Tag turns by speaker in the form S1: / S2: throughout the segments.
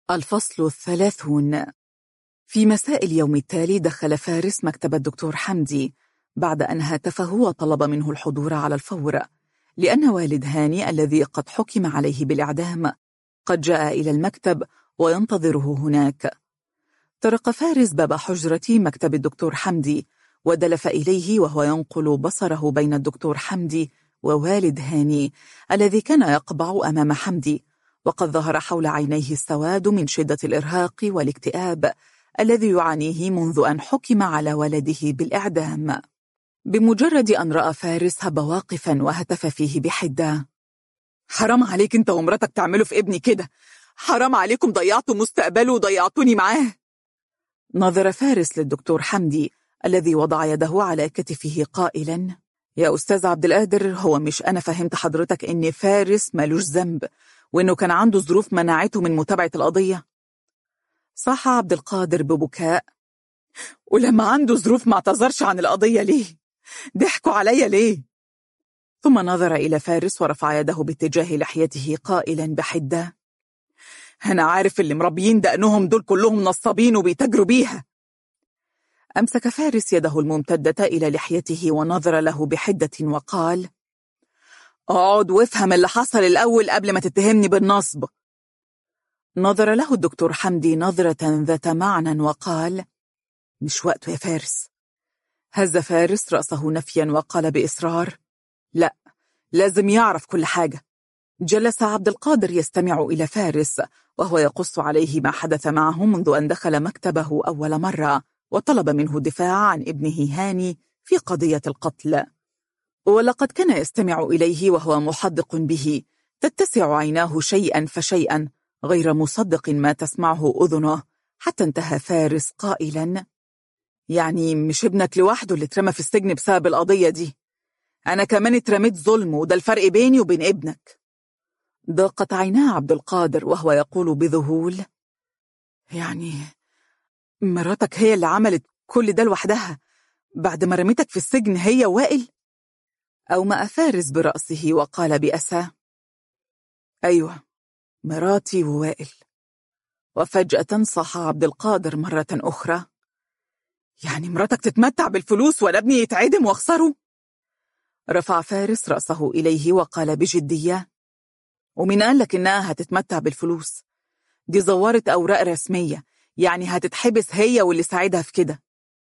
S1: الفصل الثلاثون في مساء اليوم التالي دخل فارس مكتب الدكتور حمدي بعد أن هاتفه وطلب منه الحضور على الفور لأن والد هاني الذي قد حكم عليه بالإعدام قد جاء إلى المكتب وينتظره هناك طرق فارس باب حجرة مكتب الدكتور حمدي ودلف إليه وهو ينقل بصره بين الدكتور حمدي ووالد هاني الذي كان يقبع أمام حمدي وقد ظهر حول عينيه السواد من شدة الإرهاق والاكتئاب الذي يعانيه منذ أن حكم على ولده بالإعدام بمجرد أن رأى فارس هب واقفا وهتف فيه بحدة حرام عليك انت ومراتك تعملوا في ابني كده حرام عليكم ضيعتوا مستقبله وضيعتوني معاه نظر فارس للدكتور حمدي الذي وضع يده على كتفه قائلا يا أستاذ عبد القادر هو مش أنا فهمت حضرتك إن فارس مالوش ذنب وإنه كان عنده ظروف منعته من متابعة القضية صاح عبد القادر ببكاء ولما عنده ظروف ما اعتذرش عن القضية ليه؟ ضحكوا عليا ليه؟ ثم نظر إلى فارس ورفع يده باتجاه لحيته قائلا بحدة أنا عارف اللي مربيين دقنهم دول كلهم نصابين وبيتجروا بيها أمسك فارس يده الممتدة إلى لحيته ونظر له بحدة وقال اقعد وافهم اللي حصل الأول قبل ما تتهمني بالنصب نظر له الدكتور حمدي نظرة ذات معنى وقال مش وقته يا فارس هز فارس رأسه نفيا وقال بإصرار لا لازم يعرف كل حاجة جلس عبد القادر يستمع إلى فارس وهو يقص عليه ما حدث معه منذ أن دخل مكتبه أول مرة وطلب منه الدفاع عن ابنه هاني في قضية القتل ولقد كان يستمع إليه وهو محدق به تتسع عيناه شيئا فشيئا غير مصدق ما تسمعه أذنه حتى انتهى فارس قائلا يعني مش ابنك لوحده اللي اترمى في السجن بسبب القضية دي أنا كمان اترميت ظلم وده الفرق بيني وبين ابنك ضاقت عيناه عبد القادر وهو يقول بذهول يعني مراتك هي اللي عملت كل ده لوحدها بعد ما رميتك في السجن هي وائل أومأ فارس برأسه وقال بأسى أيوة مراتي ووائل وفجأة صاح عبد القادر مرة أخرى يعني مراتك تتمتع بالفلوس ولا ابني يتعدم واخسره رفع فارس رأسه إليه وقال بجدية ومن قال لك إنها هتتمتع بالفلوس دي زورت أوراق رسمية يعني هتتحبس هي واللي ساعدها في كده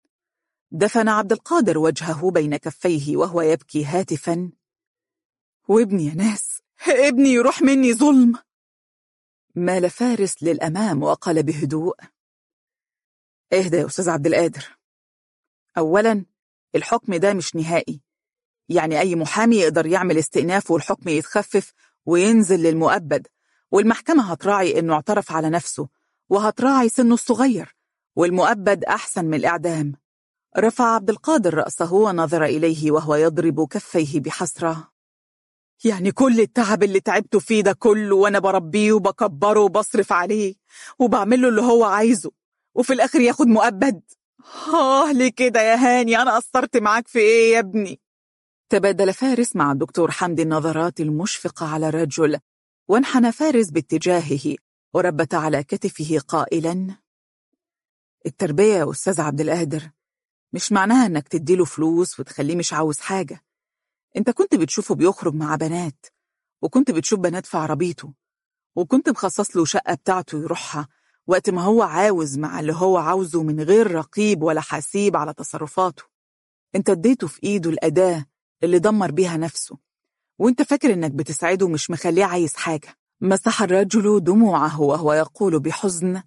S1: دفن عبد القادر وجهه بين كفيه وهو يبكي هاتفا وابني يا ناس ابني يروح مني ظلم مال فارس للأمام وقال بهدوء اهدى يا أستاذ عبد القادر أولا الحكم ده مش نهائي يعني أي محامي يقدر يعمل استئناف والحكم يتخفف وينزل للمؤبد والمحكمة هتراعي إنه اعترف على نفسه وهتراعي سنه الصغير والمؤبد أحسن من الإعدام رفع عبد القادر رأسه ونظر إليه وهو يضرب كفيه بحسرة يعني كل التعب اللي تعبته فيه ده كله وأنا بربيه وبكبره وبصرف عليه وبعمله اللي هو عايزه وفي الآخر ياخد مؤبد آه ليه كده يا هاني أنا قصرت معاك في إيه يا ابني تبادل فارس مع الدكتور حمدي النظرات المشفقة على الرجل وانحنى فارس باتجاهه وربت على كتفه قائلا التربية يا أستاذ عبد القادر مش معناها انك تديله فلوس وتخليه مش عاوز حاجة انت كنت بتشوفه بيخرج مع بنات وكنت بتشوف بنات في عربيته وكنت مخصص له شقة بتاعته يروحها وقت ما هو عاوز مع اللي هو عاوزه من غير رقيب ولا حسيب على تصرفاته انت اديته في ايده الأداة اللي دمر بيها نفسه وانت فاكر انك بتساعده مش مخليه عايز حاجة مسح الرجل دموعه وهو يقول بحزن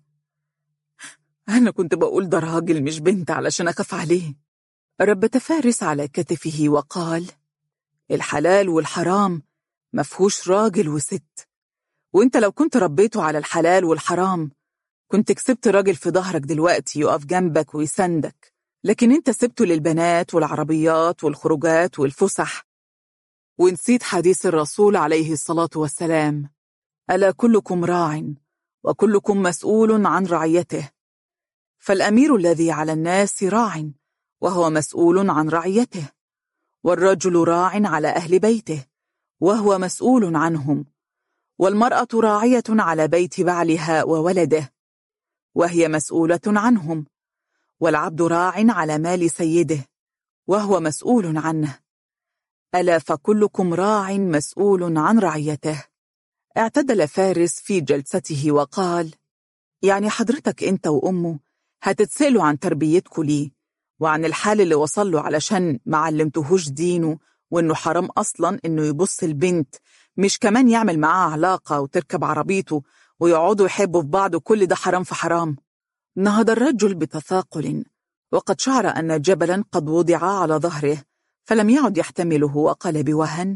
S1: أنا كنت بقول ده راجل مش بنت علشان أخاف عليه ربت فارس على كتفه وقال الحلال والحرام مفهوش راجل وست وانت لو كنت ربيته على الحلال والحرام كنت كسبت راجل في ظهرك دلوقتي يقف جنبك ويسندك لكن انت سبته للبنات والعربيات والخروجات والفسح ونسيت حديث الرسول عليه الصلاة والسلام ألا كلكم راع وكلكم مسؤول عن رعيته فالأمير الذي على الناس راع وهو مسؤول عن رعيته والرجل راع على أهل بيته وهو مسؤول عنهم والمرأة راعية على بيت بعلها وولده وهي مسؤولة عنهم والعبد راع على مال سيده وهو مسؤول عنه ألا فكلكم راع مسؤول عن رعيته اعتدل فارس في جلسته وقال يعني حضرتك انت وأمه هتتسألوا عن تربيتكوا ليه وعن الحال اللي وصل له علشان ما علمتهوش دينه وانه حرام اصلا انه يبص البنت مش كمان يعمل معاها علاقة وتركب عربيته ويقعدوا يحبوا في بعض وكل ده حرام في حرام نهض الرجل بتثاقل وقد شعر أن جبلا قد وضع على ظهره فلم يعد يحتمله وقال بوهن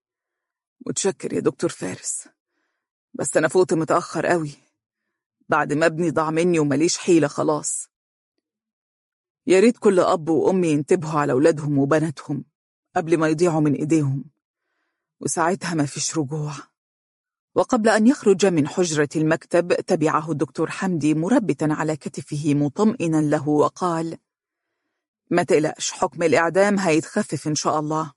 S1: متشكر يا دكتور فارس بس أنا فوت متأخر قوي بعد ما ابني ضاع مني ومليش حيلة خلاص يا ريت كل أب وأم ينتبهوا على أولادهم وبناتهم قبل ما يضيعوا من إيديهم وساعتها ما فيش رجوع وقبل أن يخرج من حجرة المكتب تبعه الدكتور حمدي مربتا على كتفه مطمئنا له وقال ما تقلقش حكم الإعدام هيتخفف إن شاء الله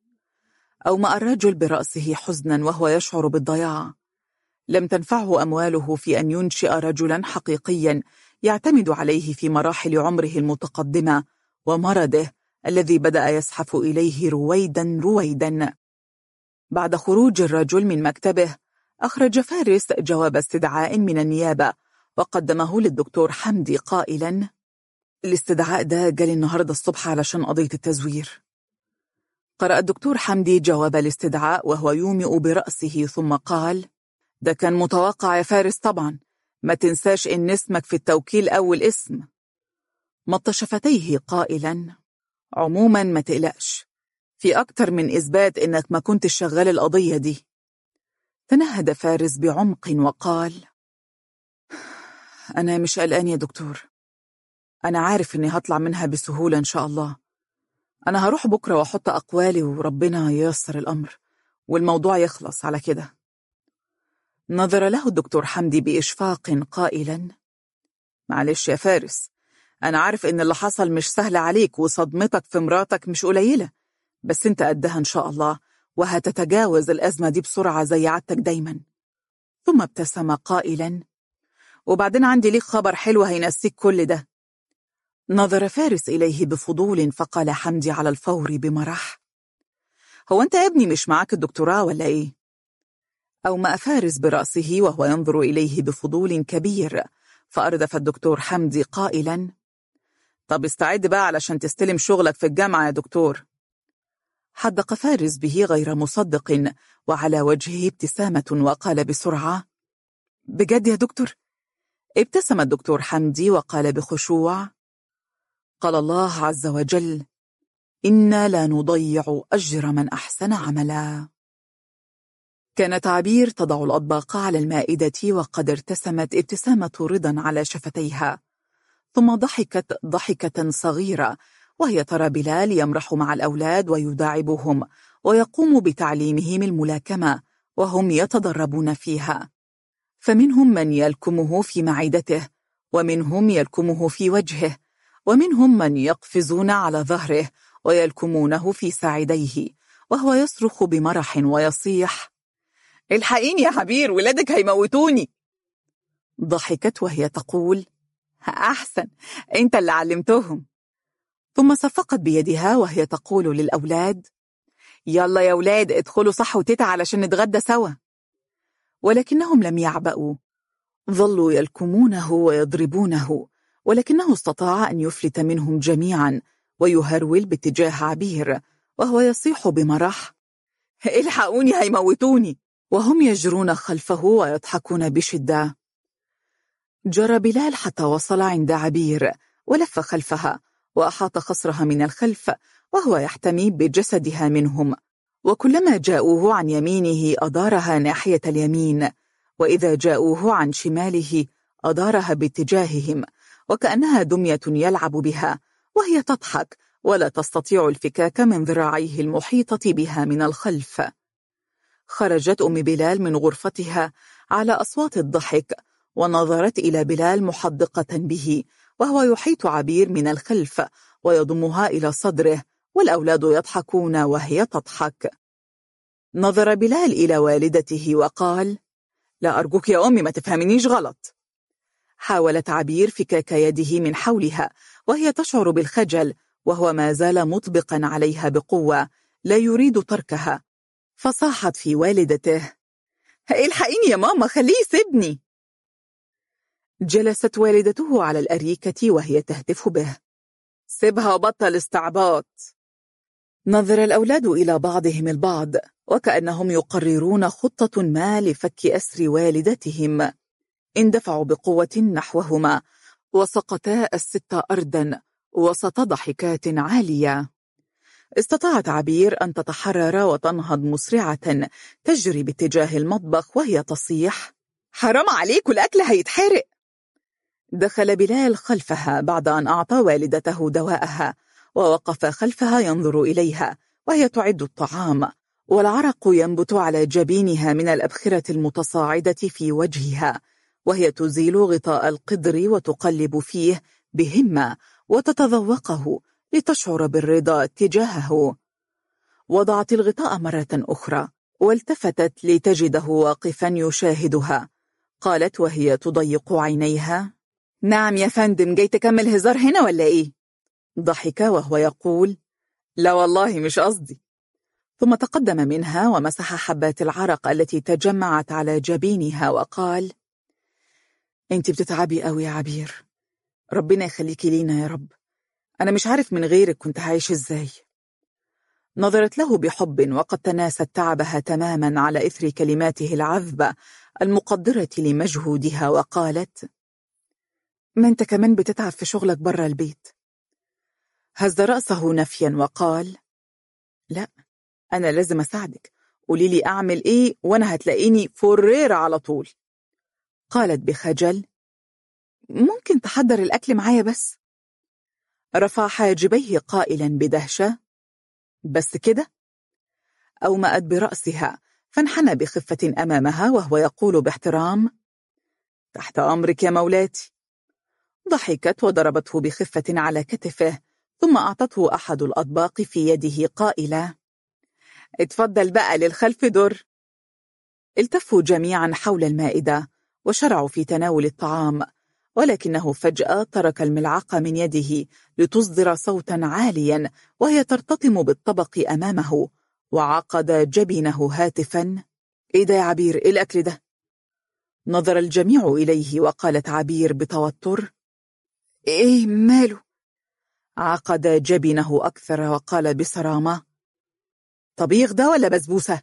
S1: أومأ الرجل برأسه حزنا وهو يشعر بالضياع لم تنفعه أمواله في أن ينشئ رجلا حقيقيا يعتمد عليه في مراحل عمره المتقدمة ومرضه الذي بدأ يزحف إليه رويدا رويدا بعد خروج الرجل من مكتبه أخرج فارس جواب استدعاء من النيابة وقدمه للدكتور حمدي قائلا الاستدعاء ده جالي النهاردة الصبح علشان قضية التزوير قرأ الدكتور حمدي جواب الاستدعاء وهو يومئ برأسه ثم قال ده كان متوقع يا فارس طبعا ما تنساش إن اسمك في التوكيل أول اسم مط شفتيه قائلا عموما ما تقلقش في أكتر من إثبات إنك ما كنتش شغال القضية دي تنهد فارس بعمق وقال أنا مش قلقان يا دكتور أنا عارف إني هطلع منها بسهولة إن شاء الله أنا هروح بكرة وأحط أقوالي وربنا ييسر الأمر والموضوع يخلص على كده نظر له الدكتور حمدي بإشفاق قائلا معلش يا فارس أنا عارف إن اللي حصل مش سهل عليك وصدمتك في مراتك مش قليلة بس أنت قدها إن شاء الله وهتتجاوز الأزمة دي بسرعة زي عادتك دايما ثم ابتسم قائلا وبعدين عندي ليك خبر حلو هينسيك كل ده نظر فارس إليه بفضول فقال حمدي على الفور بمرح هو أنت يا ابني مش معاك الدكتوراه ولا إيه؟ أو ما فارس برأسه وهو ينظر إليه بفضول كبير فأردف الدكتور حمدي قائلا طب استعد بقى علشان تستلم شغلك في الجامعة يا دكتور حدق فارس به غير مصدق وعلى وجهه ابتسامة وقال بسرعة بجد يا دكتور؟ ابتسم الدكتور حمدي وقال بخشوع قال الله عز وجل إنا لا نضيع أجر من أحسن عملا كانت عبير تضع الأطباق على المائدة وقد ارتسمت ابتسامة رضا على شفتيها ثم ضحكت ضحكة صغيرة وهي ترى بلال يمرح مع الأولاد ويداعبهم ويقوم بتعليمهم الملاكمة وهم يتدربون فيها فمنهم من يلكمه في معدته ومنهم يلكمه في وجهه ومنهم من يقفزون على ظهره ويلكمونه في ساعديه وهو يصرخ بمرح ويصيح الحقيني يا حبير ولادك هيموتوني ضحكت وهي تقول أحسن أنت اللي علمتهم ثم صفقت بيدها وهي تقول للأولاد يلا يا ولاد ادخلوا صح وتتا علشان نتغدى سوا ولكنهم لم يعبأوا ظلوا يلكمونه ويضربونه ولكنه استطاع أن يفلت منهم جميعا ويهرول باتجاه عبير وهو يصيح بمرح الحقوني هيموتوني وهم يجرون خلفه ويضحكون بشدة جرى بلال حتى وصل عند عبير ولف خلفها وأحاط خصرها من الخلف وهو يحتمي بجسدها منهم وكلما جاءوه عن يمينه أدارها ناحية اليمين وإذا جاءوه عن شماله أدارها باتجاههم وكأنها دمية يلعب بها وهي تضحك ولا تستطيع الفكاك من ذراعيه المحيطة بها من الخلف خرجت أم بلال من غرفتها على أصوات الضحك ونظرت إلى بلال محدقة به وهو يحيط عبير من الخلف ويضمها إلى صدره والأولاد يضحكون وهي تضحك نظر بلال إلى والدته وقال لا أرجوك يا أمي ما تفهمنيش غلط حاولت عبير فكاك يده من حولها وهي تشعر بالخجل وهو ما زال مطبقا عليها بقوة لا يريد تركها فصاحت في والدته الحقيني يا ماما خليه يسيبني جلست والدته على الأريكة وهي تهتف به سيبها وبطل استعباط نظر الأولاد إلى بعضهم البعض وكأنهم يقررون خطة ما لفك أسر والدتهم اندفعوا بقوة نحوهما وسقتا الست أرضا وسط ضحكات عالية استطاعت عبير أن تتحرر وتنهض مسرعة تجري باتجاه المطبخ وهي تصيح حرام عليك الأكل هيتحرق دخل بلال خلفها بعد أن أعطى والدته دواءها ووقف خلفها ينظر إليها وهي تعد الطعام والعرق ينبت على جبينها من الأبخرة المتصاعدة في وجهها وهي تزيل غطاء القدر وتقلب فيه بهمة وتتذوقه لتشعر بالرضا تجاهه وضعت الغطاء مرة أخرى والتفتت لتجده واقفا يشاهدها قالت وهي تضيق عينيها نعم يا فندم جاي تكمل هزار هنا ولا إيه؟ ضحك وهو يقول لا والله مش قصدي ثم تقدم منها ومسح حبات العرق التي تجمعت على جبينها وقال انت بتتعبي قوي يا عبير ربنا يخليكي لينا يا رب أنا مش عارف من غيرك كنت عايش إزاي نظرت له بحب وقد تناست تعبها تماما على إثر كلماته العذبة المقدرة لمجهودها وقالت ما أنت كمان بتتعب في شغلك برا البيت هز رأسه نفيا وقال لا أنا لازم أساعدك قولي لي أعمل إيه وأنا هتلاقيني فريرة على طول قالت بخجل ممكن تحضر الأكل معايا بس رفع حاجبيه قائلا بدهشة بس كده أومأت برأسها فانحنى بخفة أمامها وهو يقول باحترام تحت أمرك يا مولاتي ضحكت وضربته بخفة على كتفه ثم أعطته أحد الأطباق في يده قائلة اتفضل بقى للخلف در التفوا جميعا حول المائدة وشرعوا في تناول الطعام ولكنه فجأة ترك الملعقة من يده لتصدر صوتا عاليا وهي ترتطم بالطبق أمامه وعقد جبينه هاتفا إيه ده يا عبير إيه الأكل ده؟ نظر الجميع إليه وقالت عبير بتوتر إيه ماله؟ عقد جبينه أكثر وقال بصرامة طبيخ ده ولا بسبوسة؟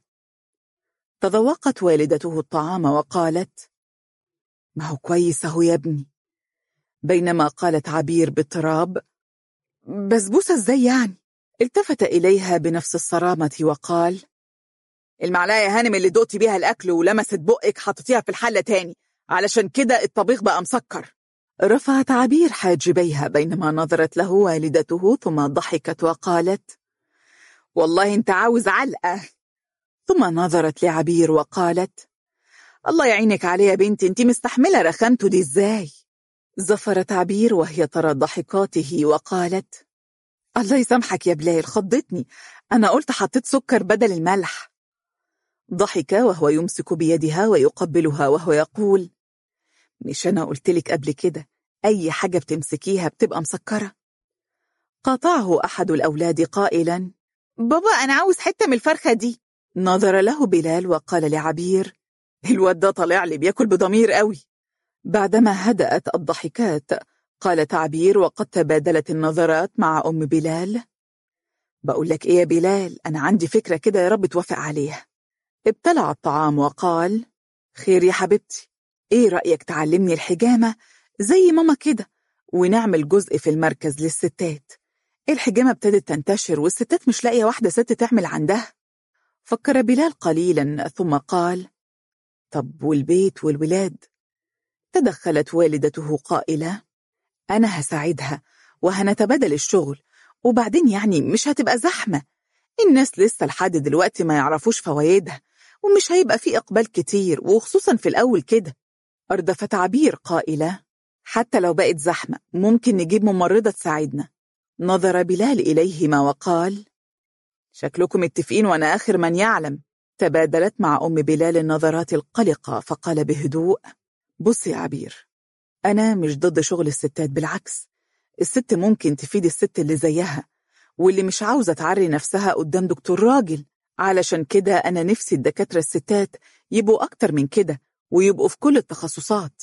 S1: تذوقت والدته الطعام وقالت ما هو كويس اهو يا ابني بينما قالت عبير باضطراب بسبوسة ازاي يعني التفت إليها بنفس الصرامة وقال المعلقة يا هانم اللي دقتي بيها الأكل ولمست بقك حطيتيها في الحلة تاني علشان كده الطبيخ بقى مسكر رفعت عبير حاجبيها بينما نظرت له والدته ثم ضحكت وقالت والله انت عاوز علقة ثم نظرت لعبير وقالت الله يعينك عليه يا بنتي انت مستحملة رخامته دي ازاي زفرت عبير وهي ترى ضحكاته وقالت الله يسامحك يا بلال خضتني أنا قلت حطيت سكر بدل الملح ضحك وهو يمسك بيدها ويقبلها وهو يقول مش أنا قلتلك قبل كده أي حاجة بتمسكيها بتبقى مسكرة قاطعه أحد الأولاد قائلا بابا أنا عاوز حتة من الفرخة دي نظر له بلال وقال لعبير الواد ده طالع لي بياكل بضمير قوي بعدما هدأت الضحكات قال تعبير وقد تبادلت النظرات مع أم بلال بقول لك إيه يا بلال أنا عندي فكرة كده يا رب توافق عليها ابتلع الطعام وقال خير يا حبيبتي إيه رأيك تعلمني الحجامة زي ماما كده ونعمل جزء في المركز للستات الحجامة ابتدت تنتشر والستات مش لاقية واحدة ست تعمل عندها فكر بلال قليلا ثم قال طب والبيت والولاد تدخلت والدته قائلة أنا هساعدها وهنتبادل الشغل وبعدين يعني مش هتبقى زحمة الناس لسه لحد دلوقتي ما يعرفوش فوايدها ومش هيبقى في إقبال كتير وخصوصا في الأول كده أردفت عبير قائلة حتى لو بقت زحمة ممكن نجيب ممرضة تساعدنا نظر بلال إليهما وقال شكلكم متفقين وأنا آخر من يعلم تبادلت مع أم بلال النظرات القلقة فقال بهدوء بصي يا عبير أنا مش ضد شغل الستات بالعكس الست ممكن تفيد الست اللي زيها واللي مش عاوزة تعري نفسها قدام دكتور راجل علشان كده أنا نفسي الدكاترة الستات يبقوا أكتر من كده ويبقوا في كل التخصصات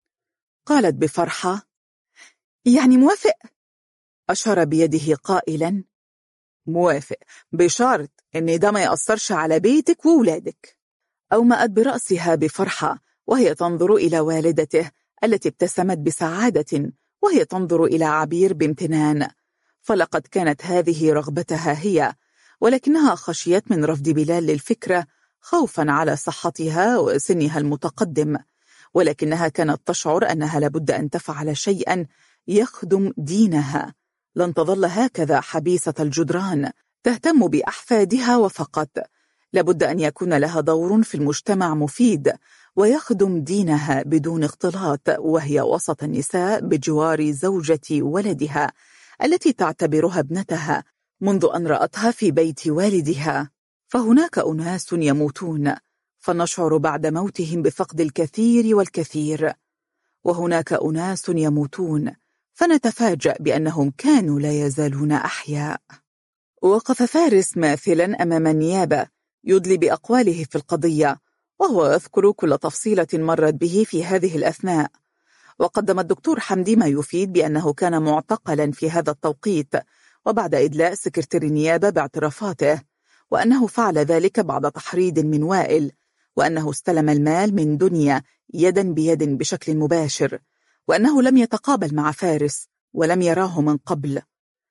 S1: قالت بفرحة يعني موافق؟ أشار بيده قائلا موافق بشرط إن ده ما يأثرش على بيتك وولادك أومأت برأسها بفرحة وهي تنظر إلى والدته التي ابتسمت بسعادة وهي تنظر إلى عبير بامتنان فلقد كانت هذه رغبتها هي ولكنها خشيت من رفض بلال للفكرة خوفا على صحتها وسنها المتقدم ولكنها كانت تشعر أنها لابد أن تفعل شيئا يخدم دينها لن تظل هكذا حبيسة الجدران تهتم بأحفادها وفقط لابد أن يكون لها دور في المجتمع مفيد ويخدم دينها بدون اختلاط وهي وسط النساء بجوار زوجة ولدها التي تعتبرها ابنتها منذ أن رأتها في بيت والدها فهناك أناس يموتون فنشعر بعد موتهم بفقد الكثير والكثير وهناك أناس يموتون فنتفاجأ بأنهم كانوا لا يزالون أحياء وقف فارس ماثلا أمام النيابة يدلي بأقواله في القضية وهو يذكر كل تفصيلة مرت به في هذه الأثناء وقدم الدكتور حمدي ما يفيد بأنه كان معتقلا في هذا التوقيت وبعد إدلاء سكرتير النيابة باعترافاته وأنه فعل ذلك بعد تحريض من وائل وأنه استلم المال من دنيا يدا بيد بشكل مباشر وأنه لم يتقابل مع فارس ولم يراه من قبل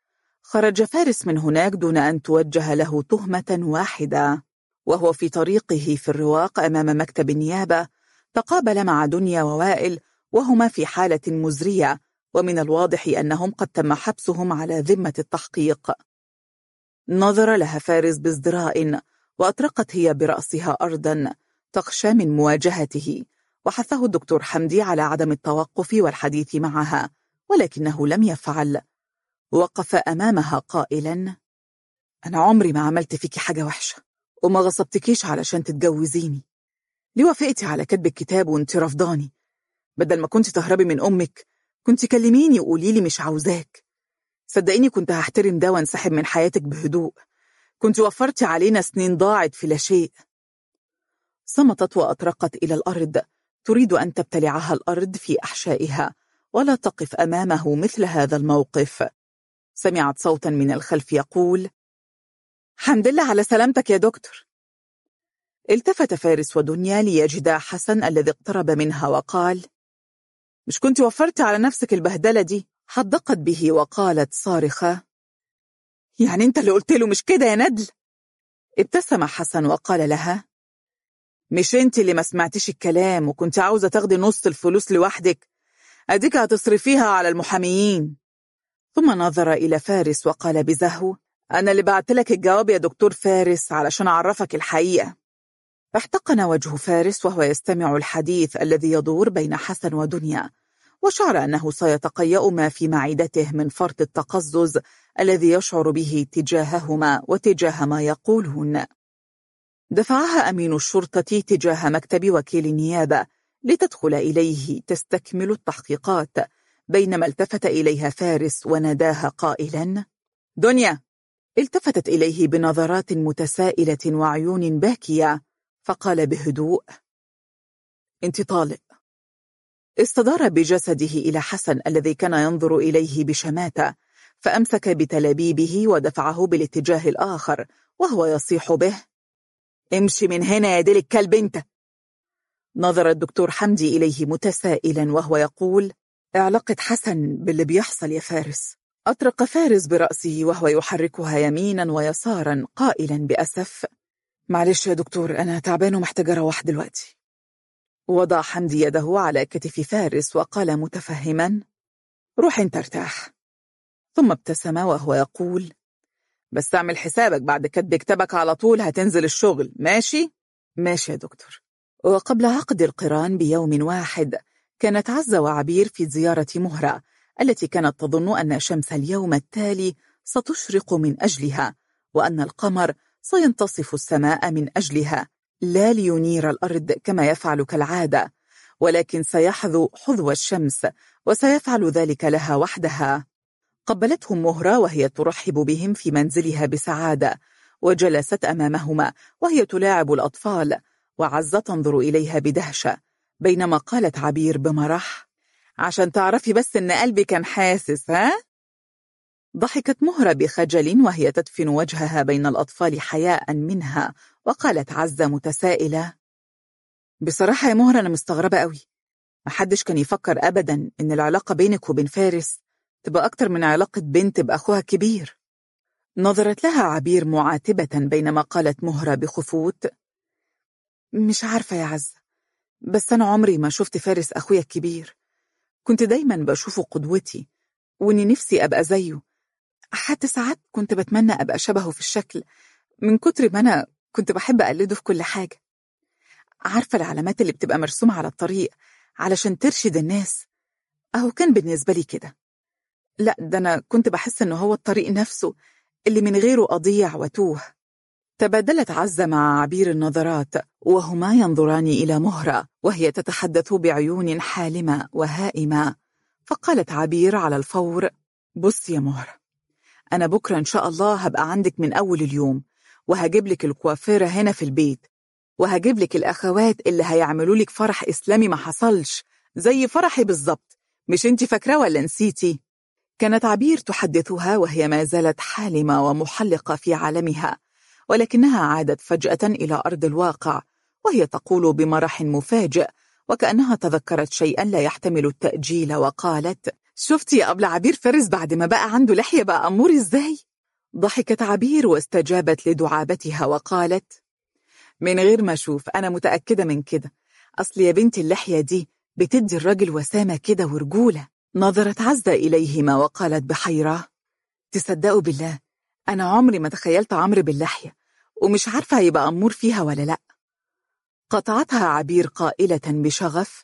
S1: خرج فارس من هناك دون أن توجه له تهمة واحدة وهو في طريقه في الرواق أمام مكتب النيابة تقابل مع دنيا ووائل وهما في حالة مزرية ومن الواضح أنهم قد تم حبسهم على ذمة التحقيق نظر لها فارس بازدراء وأطرقت هي برأسها أرضا تخشى من مواجهته وحثه الدكتور حمدي على عدم التوقف والحديث معها ولكنه لم يفعل وقف أمامها قائلا أنا عمري ما عملت فيك حاجة وحشة وما غصبتكيش علشان تتجوزيني ليه وافقتي على كتب الكتاب وانت رفضاني بدل ما كنت تهربي من أمك كنت كلميني وقولي لي مش عاوزاك صدقيني كنت هحترم ده وانسحب من حياتك بهدوء كنت وفرتي علينا سنين ضاعت في لا شيء صمتت وأطرقت إلى الأرض تريد أن تبتلعها الأرض في أحشائها ولا تقف أمامه مثل هذا الموقف سمعت صوتا من الخلف يقول حمد الله على سلامتك يا دكتور التفت فارس ودنيا ليجدا حسن الذي اقترب منها وقال مش كنت وفرت على نفسك البهدلة دي حدقت به وقالت صارخة يعني انت اللي قلت له مش كده يا ندل ابتسم حسن وقال لها مش انت اللي ما سمعتش الكلام وكنت عاوزة تاخدي نص الفلوس لوحدك اديك هتصرفيها على المحاميين ثم نظر إلى فارس وقال بزهو أنا اللي بعت لك الجواب يا دكتور فارس علشان أعرفك الحقيقة احتقن وجه فارس وهو يستمع الحديث الذي يدور بين حسن ودنيا وشعر أنه سيتقيأ ما في معدته من فرط التقزز الذي يشعر به تجاههما وتجاه ما يقولون دفعها أمين الشرطة تجاه مكتب وكيل النيابة لتدخل إليه تستكمل التحقيقات بينما التفت إليها فارس وناداها قائلا دنيا التفتت إليه بنظرات متسائلة وعيون باكية فقال بهدوء انت طالق استدار بجسده إلى حسن الذي كان ينظر إليه بشماتة فأمسك بتلابيبه ودفعه بالاتجاه الآخر وهو يصيح به امشي من هنا يا ديل الكلب انت نظر الدكتور حمدي إليه متسائلا وهو يقول اعلقة حسن باللي بيحصل يا فارس أطرق فارس برأسه وهو يحركها يمينا ويسارا قائلا بأسف معلش يا دكتور أنا تعبان ومحتاج أروح دلوقتي وضع حمدي يده على كتف فارس وقال متفهما روح انت ارتاح ثم ابتسم وهو يقول بس اعمل حسابك بعد كتب كتابك على طول هتنزل الشغل ماشي؟ ماشي يا دكتور وقبل عقد القران بيوم واحد كانت عزة وعبير في زيارة مهرة التي كانت تظن أن شمس اليوم التالي ستشرق من أجلها وأن القمر سينتصف السماء من أجلها لا لينير الأرض كما يفعل كالعادة ولكن سيحذو حذو الشمس وسيفعل ذلك لها وحدها قبلتهم مهرة وهي ترحب بهم في منزلها بسعادة وجلست أمامهما وهي تلاعب الأطفال وعزة تنظر إليها بدهشة بينما قالت عبير بمرح عشان تعرفي بس إن قلبي كان حاسس ها؟ ضحكت مهرة بخجل وهي تدفن وجهها بين الأطفال حياء منها وقالت عزة متسائلة بصراحة يا مهرة أنا مستغربة قوي محدش كان يفكر أبدا إن العلاقة بينك وبين فارس تبقى أكتر من علاقة بنت بأخوها الكبير نظرت لها عبير معاتبة بينما قالت مهرة بخفوت مش عارفة يا عزة بس أنا عمري ما شفت فارس أخويا الكبير كنت دايما بشوفه قدوتي وإني نفسي أبقى زيه حتى ساعات كنت بتمنى أبقى شبهه في الشكل من كتر ما أنا كنت بحب أقلده في كل حاجة عارفة العلامات اللي بتبقى مرسومة على الطريق علشان ترشد الناس أهو كان بالنسبة لي كده لا ده أنا كنت بحس إنه هو الطريق نفسه اللي من غيره أضيع وتوه تبادلت عزة مع عبير النظرات وهما ينظران إلى مهرة وهي تتحدث بعيون حالمة وهائمة فقالت عبير على الفور بص يا مهرة أنا بكرة إن شاء الله هبقى عندك من أول اليوم وهجيب لك الكوافيرة هنا في البيت وهجيب لك الأخوات اللي هيعملوا لك فرح إسلامي ما حصلش زي فرحي بالظبط مش انت فاكرة ولا نسيتي؟ كانت عبير تحدثها وهي ما زالت حالمة ومحلقة في عالمها ولكنها عادت فجأة إلى أرض الواقع وهي تقول بمرح مفاجئ وكأنها تذكرت شيئا لا يحتمل التأجيل وقالت شفتي يا أبلة عبير فارس بعد ما بقى عنده لحية بقى أمور إزاي؟ ضحكت عبير واستجابت لدعابتها وقالت من غير ما أشوف أنا متأكدة من كده أصل يا بنتي اللحية دي بتدي الراجل وسامة كده ورجولة نظرت عزة إليهما وقالت بحيرة تصدقوا بالله أنا عمري ما تخيلت عمرو باللحية ومش عارفة هيبقى أمور فيها ولا لأ قطعتها عبير قائلة بشغف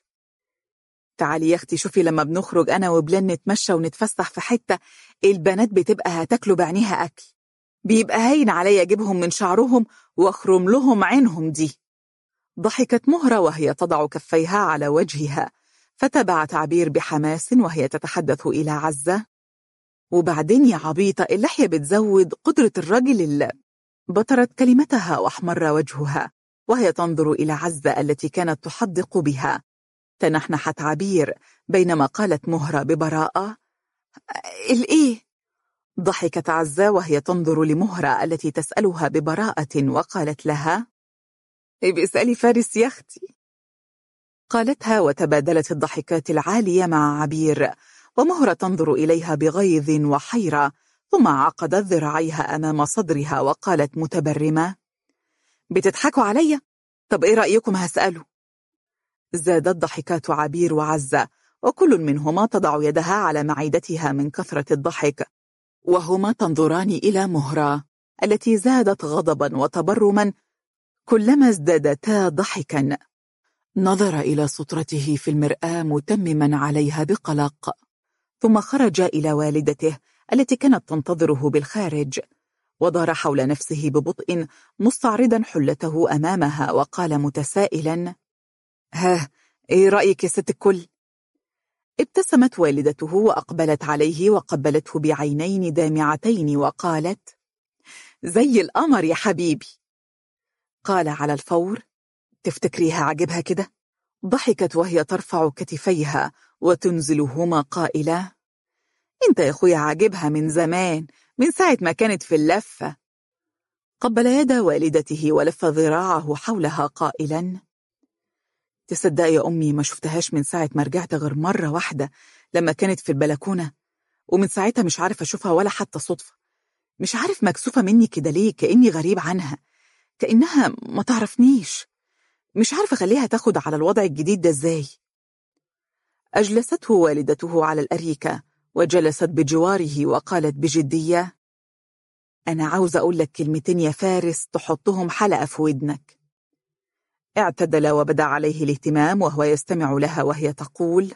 S1: تعالي يا أختي شوفي لما بنخرج أنا وبلن نتمشى ونتفسح في حتة البنات بتبقى هتاكلوا بعينيها أكل بيبقى هين عليا أجيبهم من شعرهم واخرم لهم عينهم دي ضحكت مهرة وهي تضع كفيها على وجهها فتبعت عبير بحماس وهي تتحدث إلى عزة وبعدين يا عبيطة اللحية بتزود قدرة الرجل اللي بطرت كلمتها وأحمر وجهها وهي تنظر إلى عزة التي كانت تحدق بها تنحنحت عبير بينما قالت مهرة ببراءة الإيه؟ ضحكت عزة وهي تنظر لمهرة التي تسألها ببراءة وقالت لها باسألي فارس يا أختي قالتها وتبادلت الضحكات العالية مع عبير ومهرة تنظر إليها بغيظ وحيرة ثم عقدت ذراعيها أمام صدرها وقالت متبرمة بتضحكوا علي؟ طب إيه رأيكم هسأله؟ زادت ضحكات عبير وعزة وكل منهما تضع يدها على معدتها من كثرة الضحك وهما تنظران إلى مهرة التي زادت غضبا وتبرما كلما ازدادتا ضحكا نظر إلى سطرته في المرآة متمما عليها بقلق ثم خرج إلى والدته التي كانت تنتظره بالخارج ودار حول نفسه ببطء مستعرضا حلته أمامها وقال متسائلا ها إيه رأيك يا ست الكل؟ ابتسمت والدته وأقبلت عليه وقبلته بعينين دامعتين وقالت زي القمر يا حبيبي قال على الفور تفتكريها عجبها كده؟ ضحكت وهي ترفع كتفيها وتنزلهما قائلة انت يا اخويا عاجبها من زمان من ساعة ما كانت في اللفة قبل يد والدته ولف ذراعه حولها قائلا تصدق يا أمي ما شفتهاش من ساعة ما رجعت غير مرة واحدة لما كانت في البلكونة ومن ساعتها مش عارف أشوفها ولا حتى صدفة مش عارف مكسوفة مني كده ليه كأني غريب عنها كأنها ما تعرفنيش مش عارف أخليها تاخد على الوضع الجديد ده إزاي أجلسته والدته على الأريكة وجلست بجواره وقالت بجدية أنا عاوزة أقول لك كلمتين يا فارس تحطهم حلقة في ودنك اعتدل وبدا عليه الاهتمام وهو يستمع لها وهي تقول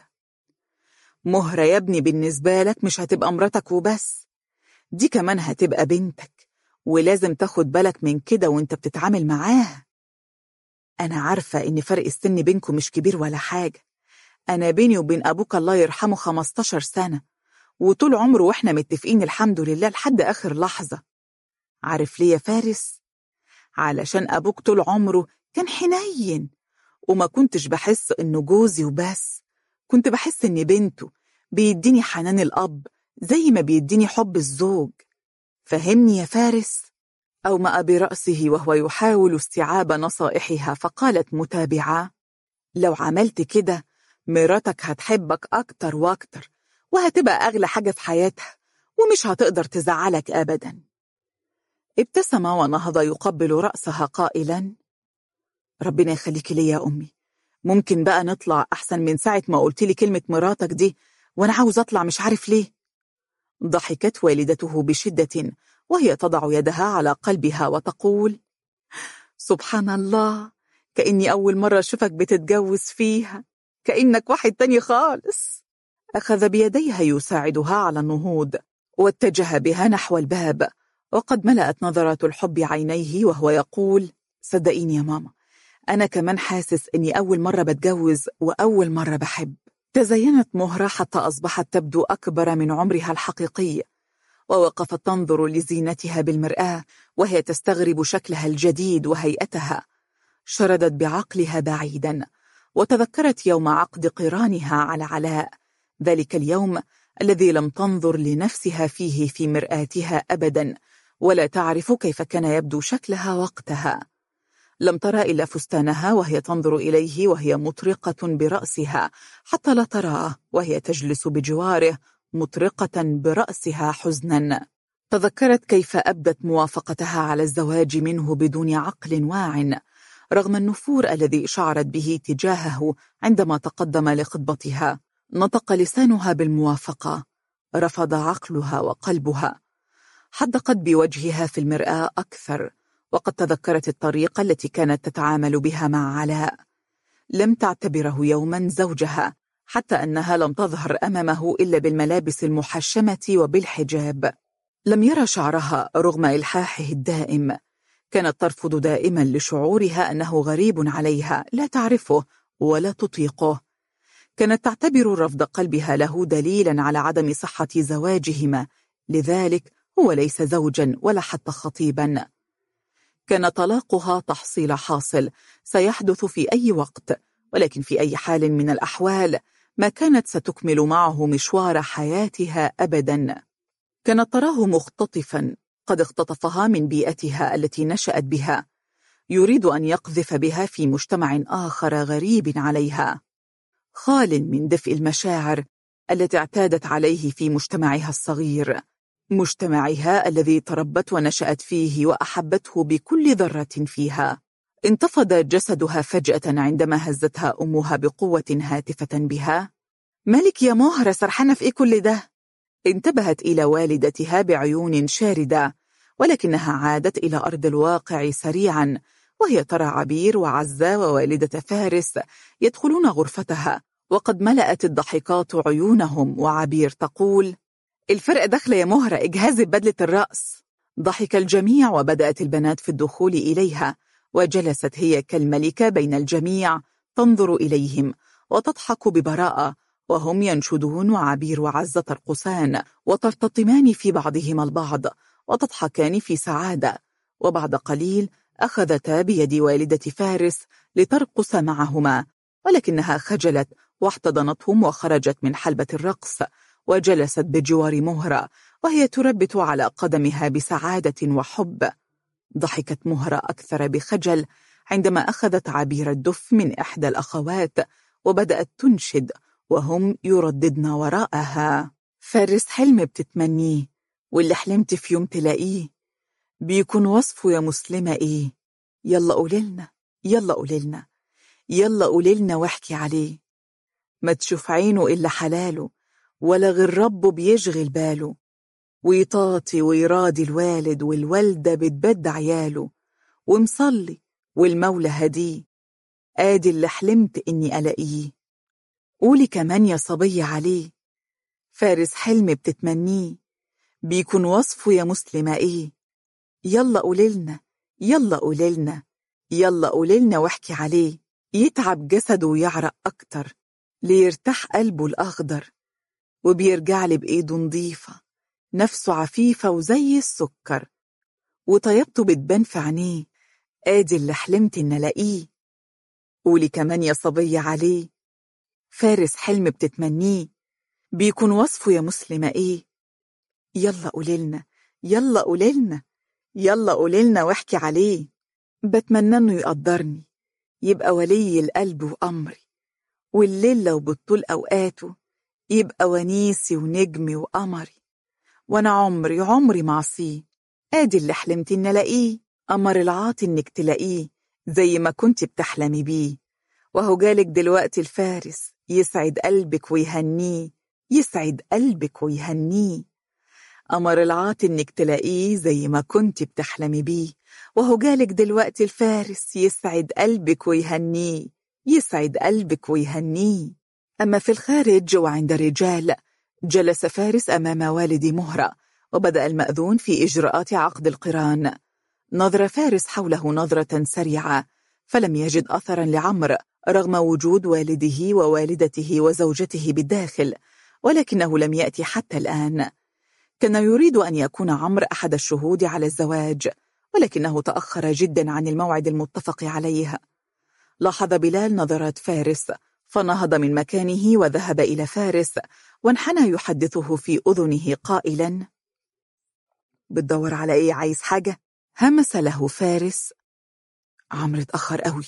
S1: مهرة يا ابني بالنسبة لك مش هتبقى مراتك وبس دي كمان هتبقى بنتك ولازم تاخد بالك من كده وانت بتتعامل معاه أنا عارفة إن فرق السن بينكم مش كبير ولا حاجة أنا بيني وبين أبوك الله يرحمه 15 سنة وطول عمره وإحنا متفقين الحمد لله لحد آخر لحظة عارف ليه يا فارس؟ علشان أبوك طول عمره كان حنين وما كنتش بحس إنه جوزي وبس كنت بحس إني بنته بيديني حنان الأب زي ما بيديني حب الزوج فهمني يا فارس؟ أومأ برأسه وهو يحاول استيعاب نصائحها فقالت متابعة لو عملت كده مراتك هتحبك أكتر وأكتر وهتبقى أغلى حاجة في حياتها ومش هتقدر تزعلك أبدا ابتسم ونهض يقبل رأسها قائلا ربنا يخليك لي يا أمي ممكن بقى نطلع أحسن من ساعة ما قلت لي كلمة مراتك دي وأنا عاوز أطلع مش عارف ليه ضحكت والدته بشدة وهي تضع يدها على قلبها وتقول سبحان الله كأني أول مرة أشوفك بتتجوز فيها كأنك واحد تاني خالص أخذ بيديها يساعدها على النهوض واتجه بها نحو الباب وقد ملأت نظرات الحب عينيه وهو يقول صدقيني يا ماما أنا كمان حاسس إني أول مرة بتجوز وأول مرة بحب تزينت مهرة حتى أصبحت تبدو أكبر من عمرها الحقيقي ووقفت تنظر لزينتها بالمرآة وهي تستغرب شكلها الجديد وهيئتها شردت بعقلها بعيدا وتذكرت يوم عقد قرانها على علاء ذلك اليوم الذي لم تنظر لنفسها فيه في مرآتها أبدا ولا تعرف كيف كان يبدو شكلها وقتها لم ترى إلا فستانها وهي تنظر إليه وهي مطرقة برأسها حتى لا تراه وهي تجلس بجواره مطرقة برأسها حزنا تذكرت كيف أبدت موافقتها على الزواج منه بدون عقل واع رغم النفور الذي شعرت به تجاهه عندما تقدم لخطبتها نطق لسانها بالموافقة رفض عقلها وقلبها حدقت بوجهها في المرآة أكثر وقد تذكرت الطريقة التي كانت تتعامل بها مع علاء لم تعتبره يوما زوجها حتى أنها لم تظهر أمامه إلا بالملابس المحشمة وبالحجاب لم يرى شعرها رغم إلحاحه الدائم كانت ترفض دائما لشعورها أنه غريب عليها لا تعرفه ولا تطيقه كانت تعتبر رفض قلبها له دليلا على عدم صحة زواجهما لذلك هو ليس زوجا ولا حتى خطيبا كان طلاقها تحصيل حاصل سيحدث في أي وقت ولكن في أي حال من الأحوال ما كانت ستكمل معه مشوار حياتها أبدا كانت تراه مختطفا قد اختطفها من بيئتها التي نشأت بها يريد أن يقذف بها في مجتمع آخر غريب عليها خال من دفء المشاعر التي اعتادت عليه في مجتمعها الصغير مجتمعها الذي تربت ونشأت فيه وأحبته بكل ذرة فيها انتفض جسدها فجأة عندما هزتها أمها بقوة هاتفة بها مالك يا مهرة سرحانة في إيه كل ده؟ انتبهت إلى والدتها بعيون شاردة ولكنها عادت إلى أرض الواقع سريعا وهي ترى عبير وعزة ووالدة فارس يدخلون غرفتها وقد ملأت الضحكات عيونهم وعبير تقول الفرق دخل يا مهرة اجهزي ببدلة الرأس ضحك الجميع وبدأت البنات في الدخول إليها وجلست هي كالملكة بين الجميع تنظر إليهم وتضحك ببراءة وهم ينشدون وعبير وعزة ترقصان وترتطمان في بعضهما البعض وتضحكان في سعادة وبعد قليل أخذتا بيد والدة فارس لترقص معهما ولكنها خجلت واحتضنتهم وخرجت من حلبة الرقص وجلست بجوار مهرة وهي تربت على قدمها بسعادة وحب ضحكت مهرة أكثر بخجل عندما أخذت عبير الدف من إحدى الأخوات وبدأت تنشد وهم يرددن وراءها فارس حلم بتتمنيه واللي حلمت في يوم تلاقيه بيكون وصفه يا مسلمة إيه يلا قوليلنا يلا قوليلنا يلا قوليلنا واحكي عليه ما تشوف عينه إلا حلاله ولا غير ربه بيشغل باله ويطاطي ويراضي الوالد والوالدة بتبد عياله ومصلي والمولى هديه آدي اللي حلمت إني ألاقيه قولي كمان يا صبية عليه فارس حلم بتتمنيه بيكون وصفه يا مسلمة إيه يلا قوليلنا يلا قوليلنا يلا قوليلنا واحكي عليه يتعب جسده ويعرق أكتر ليرتاح قلبه الأخضر وبيرجع لي بإيده نظيفة نفسه عفيفة وزي السكر وطيبته بتبان في عينيه آدي اللي حلمت إن ألاقيه قولي كمان يا صبية عليه فارس حلم بتتمنيه بيكون وصفه يا مسلمة إيه يلا قوليلنا يلا قوليلنا يلا قوليلنا واحكي عليه بتمنى إنه يقدرني يبقى ولي القلب وأمري والليل لو بالطول أوقاته يبقى ونيسي ونجمي وقمري وأنا عمري عمري معصيه آدي اللي حلمت إن ألاقيه قمر العاطي إنك تلاقيه زي ما كنت بتحلمي بيه وهو جالك دلوقتي الفارس يسعد قلبك ويهنيه يسعد قلبك ويهنيه قمر العاطي إنك تلاقيه زي ما كنت بتحلمي بيه وهو جالك دلوقتي الفارس يسعد قلبك ويهنيه يسعد قلبك ويهنيه أما في الخارج وعند الرجال جلس فارس أمام والدي مهرة وبدأ المأذون في إجراءات عقد القران نظر فارس حوله نظرة سريعة فلم يجد أثرا لعمر رغم وجود والده ووالدته وزوجته بالداخل ولكنه لم يأتي حتى الآن كان يريد أن يكون عمر أحد الشهود على الزواج ولكنه تأخر جدا عن الموعد المتفق عليه لاحظ بلال نظرات فارس فنهض من مكانه وذهب إلى فارس وانحنى يحدثه في أذنه قائلا بتدور على إيه عايز حاجة؟ همس له فارس عمرو اتأخر قوي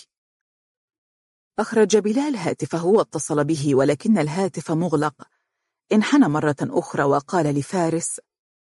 S1: أخرج بلال هاتفه واتصل به ولكن الهاتف مغلق انحنى مرة أخرى وقال لفارس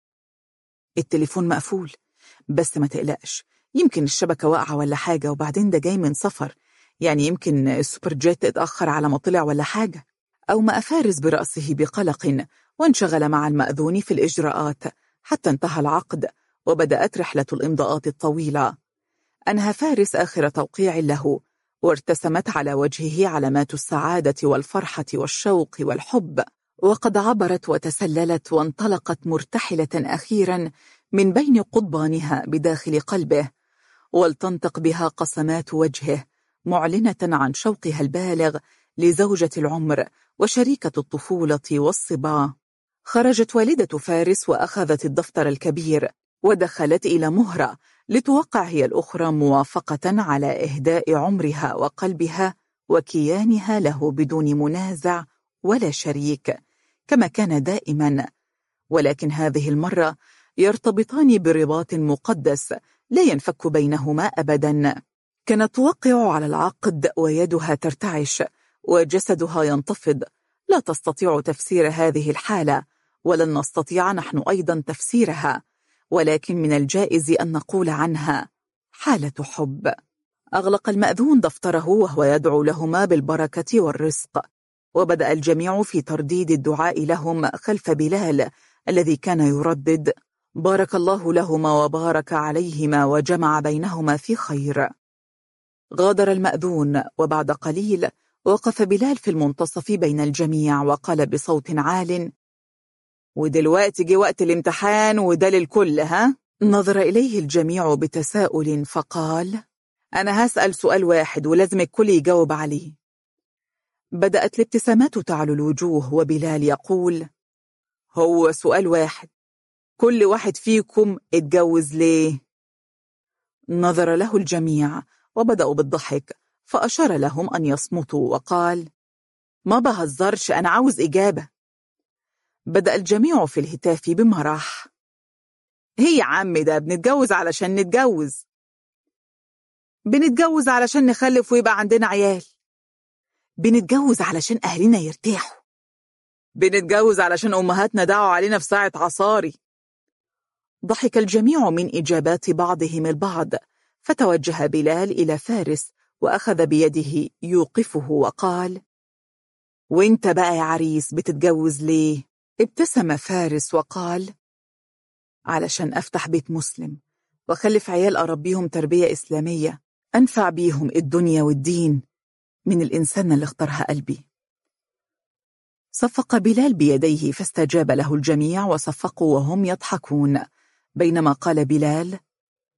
S1: التليفون مقفول بس ما تقلقش يمكن الشبكة واقعة ولا حاجة وبعدين ده جاي من سفر يعني يمكن السوبر جيت اتأخر على ما طلع ولا حاجة أو ما فارس برأسه بقلق وانشغل مع المأذون في الإجراءات حتى انتهى العقد وبدأت رحلة الإمضاءات الطويلة أنهى فارس آخر توقيع له وارتسمت على وجهه علامات السعادة والفرحة والشوق والحب وقد عبرت وتسللت وانطلقت مرتحلة أخيرا من بين قضبانها بداخل قلبه ولتنطق بها قسمات وجهه معلنة عن شوقها البالغ لزوجة العمر وشريكة الطفولة والصبا خرجت والدة فارس وأخذت الدفتر الكبير ودخلت إلى مهرة لتوقع هي الأخرى موافقة على إهداء عمرها وقلبها وكيانها له بدون منازع ولا شريك كما كان دائما ولكن هذه المرة يرتبطان برباط مقدس لا ينفك بينهما أبدا كانت توقع على العقد ويدها ترتعش وجسدها ينتفض لا تستطيع تفسير هذه الحالة ولن نستطيع نحن أيضا تفسيرها ولكن من الجائز أن نقول عنها حالة حب أغلق المأذون دفتره وهو يدعو لهما بالبركة والرزق وبدأ الجميع في ترديد الدعاء لهم خلف بلال الذي كان يردد بارك الله لهما وبارك عليهما وجمع بينهما في خير غادر المأذون وبعد قليل وقف بلال في المنتصف بين الجميع وقال بصوت عال ودلوقتي جه وقت الامتحان وده للكل ها؟ نظر إليه الجميع بتساؤل فقال أنا هسأل سؤال واحد ولازم الكل يجاوب عليه بدأت الابتسامات تعلو الوجوه وبلال يقول هو سؤال واحد كل واحد فيكم اتجوز ليه؟ نظر له الجميع وبدأوا بالضحك فأشار لهم أن يصمتوا وقال ما بهزرش أنا عاوز إجابة بدأ الجميع في الهتاف بمرح هي يا عم ده بنتجوز علشان نتجوز بنتجوز علشان نخلف ويبقى عندنا عيال بنتجوز علشان أهلنا يرتاحوا بنتجوز علشان أمهاتنا دعوا علينا في ساعة عصاري ضحك الجميع من إجابات بعضهم البعض فتوجه بلال إلى فارس وأخذ بيده يوقفه وقال وانت بقى يا عريس بتتجوز ليه؟ ابتسم فارس وقال علشان أفتح بيت مسلم وأخلف عيال أربيهم تربية إسلامية أنفع بيهم الدنيا والدين من الإنسان اللي اختارها قلبي صفق بلال بيديه فاستجاب له الجميع وصفقوا وهم يضحكون بينما قال بلال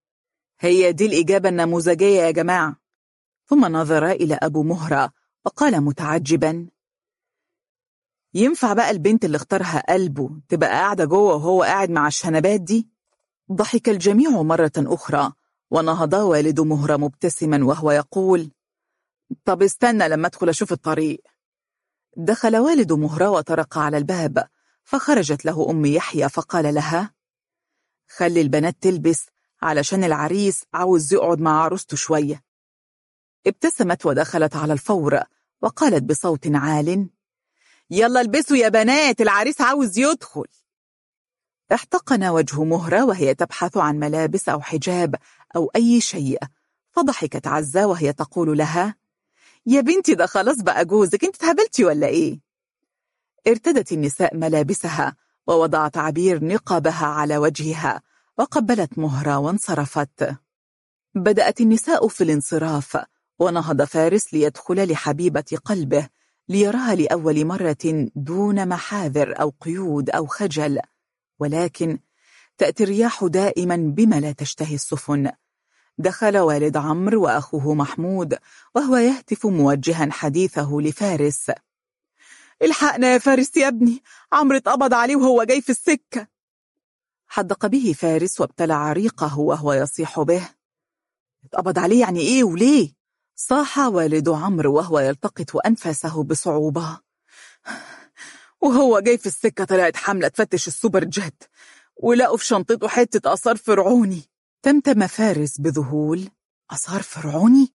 S1: هي دي الإجابة النموذجية يا جماعة ثم نظر إلى أبو مهرة وقال متعجبا ينفع بقى البنت اللي اختارها قلبه تبقى قاعدة جوه وهو قاعد مع الشنبات دي؟ ضحك الجميع مرة أخرى ونهض والد مهرة مبتسما وهو يقول طب استنى لما أدخل أشوف الطريق دخل والد مهرة وطرق على الباب فخرجت له أم يحيى فقال لها خلي البنات تلبس علشان العريس عاوز يقعد مع عروسته شوية ابتسمت ودخلت على الفور وقالت بصوت عال يلا البسوا يا بنات العريس عاوز يدخل احتقن وجه مهرة وهي تبحث عن ملابس أو حجاب أو أي شيء فضحكت عزة وهي تقول لها يا بنتي ده خلاص بقى جوزك انت تهبلتي ولا ايه ارتدت النساء ملابسها ووضعت عبير نقابها على وجهها وقبلت مهرة وانصرفت بدأت النساء في الانصراف ونهض فارس ليدخل لحبيبة قلبه ليراها لأول مرة دون محاذر أو قيود أو خجل ولكن تأتي الرياح دائما بما لا تشتهي السفن دخل والد عمرو وأخوه محمود وهو يهتف موجها حديثه لفارس الحقنا يا فارس يا ابني عمرو اتقبض عليه وهو جاي في السكة حدق به فارس وابتلع ريقه وهو يصيح به اتقبض عليه يعني ايه وليه صاح والد عمرو وهو يلتقط أنفاسه بصعوبة وهو جاي في السكة طلعت حملة تفتش السوبر جيت ولقوا في شنطته حتة آثار فرعوني تمتم فارس بذهول آثار فرعوني؟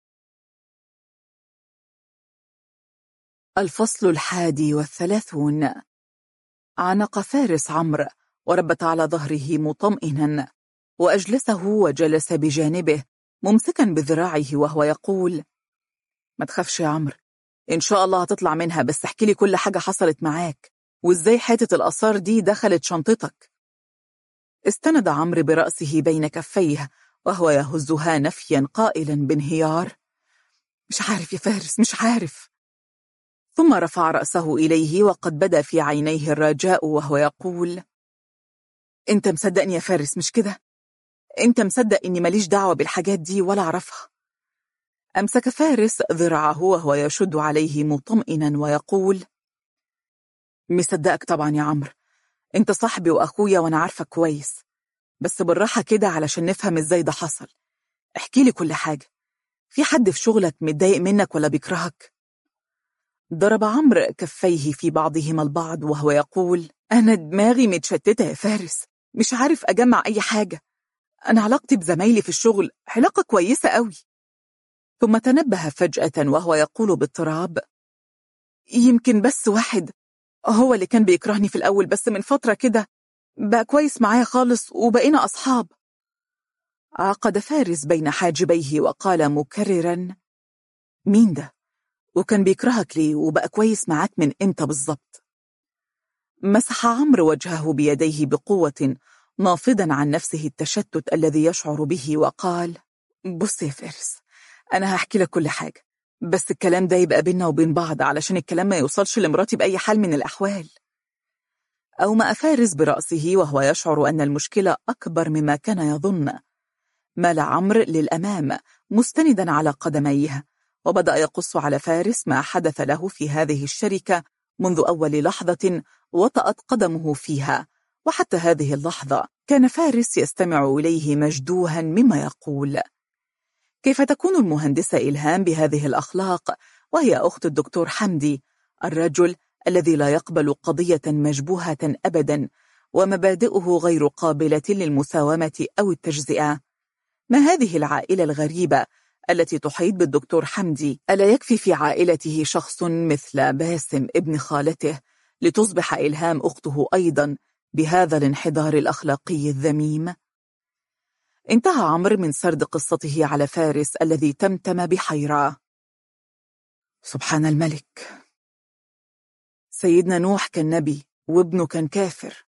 S1: الفصل الحادي والثلاثون عانق فارس عمرو وربت على ظهره مطمئنا وأجلسه وجلس بجانبه ممسكا بذراعه وهو يقول ما تخافش يا عمرو إن شاء الله هتطلع منها بس احكي لي كل حاجة حصلت معاك وإزاي حتة الآثار دي دخلت شنطتك استند عمرو برأسه بين كفيه وهو يهزها نفيا قائلا بانهيار مش عارف يا فارس مش عارف ثم رفع رأسه إليه وقد بدا في عينيه الرجاء وهو يقول انت مصدقني يا فارس مش كده انت مصدق اني ماليش دعوة بالحاجات دي ولا اعرفها أمسك فارس ذراعه وهو يشد عليه مطمئنا ويقول مصدقك طبعا يا عمرو انت صاحبي واخويا وانا عارفك كويس بس بالراحة كده علشان نفهم ازاي ده حصل احكي لي كل حاجة في حد في شغلك متضايق منك ولا بيكرهك ضرب عمرو كفيه في بعضهما البعض وهو يقول أنا دماغي متشتتة يا فارس مش عارف أجمع أي حاجة أنا علاقتي بزمايلي في الشغل علاقة كويسة قوي ثم تنبه فجأة وهو يقول باضطراب يمكن بس واحد هو اللي كان بيكرهني في الأول بس من فترة كده بقى كويس معايا خالص وبقينا أصحاب عقد فارس بين حاجبيه وقال مكررا مين ده؟ وكان بيكرهك ليه وبقى كويس معاك من امتى بالظبط؟ مسح عمرو وجهه بيديه بقوة نافضا عن نفسه التشتت الذي يشعر به وقال بص يا فارس أنا هحكي لك كل حاجة بس الكلام ده يبقى بيننا وبين بعض علشان الكلام ما يوصلش لمراتي بأي حال من الأحوال أومأ فارس برأسه وهو يشعر أن المشكلة أكبر مما كان يظن مال عمرو للأمام مستندا على قدميه وبدأ يقص على فارس ما حدث له في هذه الشركة منذ أول لحظة وطأت قدمه فيها وحتى هذه اللحظة كان فارس يستمع إليه مجدوها مما يقول كيف تكون المهندسة إلهام بهذه الأخلاق وهي أخت الدكتور حمدي الرجل الذي لا يقبل قضية مجبوهة أبدا ومبادئه غير قابلة للمساومة أو التجزئة ما هذه العائلة الغريبة التي تحيط بالدكتور حمدي ألا يكفي في عائلته شخص مثل باسم ابن خالته لتصبح إلهام أخته أيضا بهذا الانحدار الأخلاقي الذميم؟ انتهى عمرو من سرد قصته على فارس الذي تمتم بحيرة سبحان الملك سيدنا نوح كان نبي وابنه كان كافر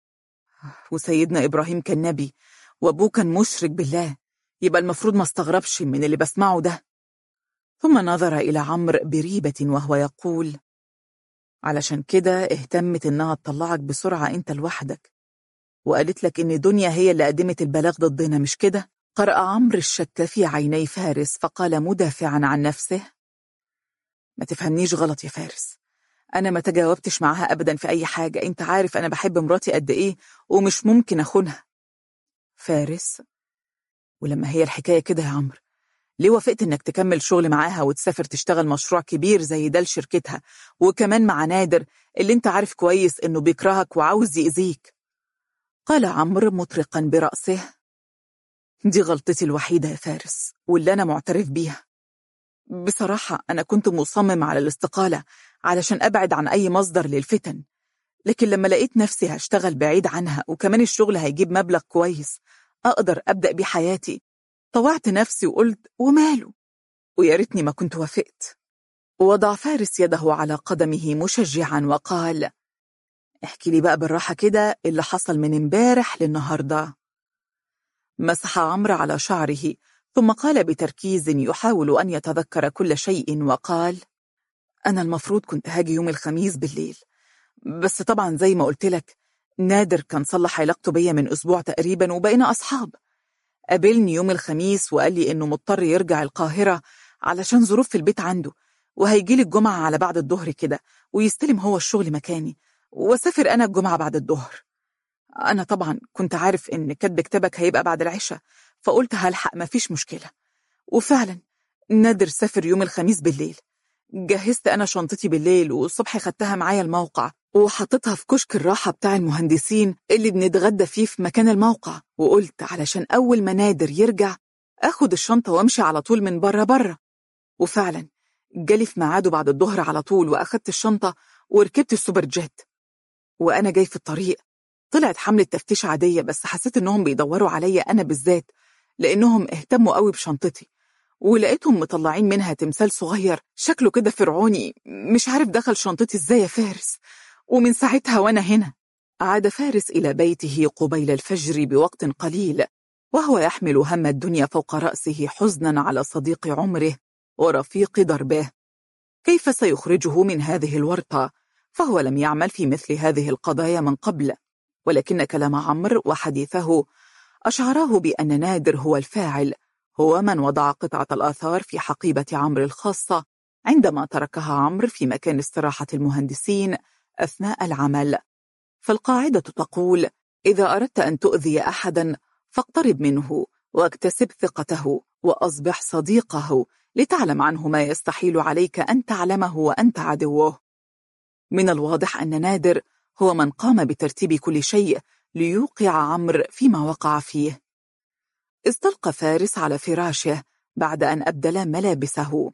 S1: وسيدنا إبراهيم كان نبي وأبوه كان مشرك بالله يبقى المفروض ما استغربش من اللي بسمعه ده ثم نظر إلى عمرو بريبة وهو يقول علشان كده اهتمت إنها تطلعك بسرعة أنت لوحدك وقالت لك إن دنيا هي اللي قدمت البلاغ ضدنا مش كده؟ قرأ عمرو الشك في عيني فارس فقال مدافعا عن نفسه ما تفهمنيش غلط يا فارس أنا ما تجاوبتش معاها أبدا في أي حاجة أنت عارف أنا بحب مراتي قد إيه ومش ممكن أخونها فارس ولما هي الحكاية كده يا عمرو ليه وافقت إنك تكمل شغل معاها وتسافر تشتغل مشروع كبير زي ده لشركتها وكمان مع نادر اللي أنت عارف كويس إنه بيكرهك وعاوز يأذيك قال عمرو مطرقا برأسه دي غلطتي الوحيدة يا فارس واللي أنا معترف بيها بصراحة أنا كنت مصمم على الاستقالة علشان أبعد عن أي مصدر للفتن لكن لما لقيت نفسي هشتغل بعيد عنها وكمان الشغل هيجيب مبلغ كويس أقدر أبدأ بيه حياتي طوعت نفسي وقلت وماله ويا ريتني ما كنت وافقت وضع فارس يده على قدمه مشجعا وقال احكي لي بقى بالراحة كده اللي حصل من امبارح للنهاردة مسح عمرو على شعره ثم قال بتركيز يحاول أن يتذكر كل شيء وقال أنا المفروض كنت هاجي يوم الخميس بالليل بس طبعا زي ما قلت لك نادر كان صلح علاقته بيا من أسبوع تقريبا وبقينا أصحاب قابلني يوم الخميس وقال لي إنه مضطر يرجع القاهرة علشان ظروف في البيت عنده وهيجيلي الجمعة على بعد الظهر كده ويستلم هو الشغل مكاني وسافر أنا الجمعة بعد الظهر أنا طبعا كنت عارف إن كتب كتابك هيبقى بعد العشاء فقلت هلحق مفيش مشكلة وفعلا نادر سافر يوم الخميس بالليل جهزت أنا شنطتي بالليل والصبح خدتها معايا الموقع وحطيتها في كشك الراحة بتاع المهندسين اللي بنتغدى فيه في مكان الموقع وقلت علشان أول ما نادر يرجع أخد الشنطة وأمشي على طول من بره بره وفعلا جالي في ميعاده بعد الظهر على طول وأخدت الشنطة وركبت السوبر جيت وأنا جاي في الطريق طلعت حملة تفتيش عادية بس حسيت إنهم بيدوروا عليا أنا بالذات لأنهم اهتموا قوي بشنطتي ولقيتهم مطلعين منها تمثال صغير شكله كده فرعوني مش عارف دخل شنطتي ازاي يا فارس ومن ساعتها وانا هنا عاد فارس إلى بيته قبيل الفجر بوقت قليل وهو يحمل هم الدنيا فوق رأسه حزنا على صديق عمره ورفيق دربه كيف سيخرجه من هذه الورطة فهو لم يعمل في مثل هذه القضايا من قبل ولكن كلام عمرو وحديثه أشعراه بأن نادر هو الفاعل هو من وضع قطعة الآثار في حقيبة عمرو الخاصة عندما تركها عمرو في مكان استراحة المهندسين أثناء العمل فالقاعدة تقول إذا أردت أن تؤذي أحدا فاقترب منه واكتسب ثقته وأصبح صديقه لتعلم عنه ما يستحيل عليك أن تعلمه وأنت عدوه من الواضح أن نادر هو من قام بترتيب كل شيء ليوقع عمرو فيما وقع فيه استلقى فارس على فراشه بعد أن أبدل ملابسه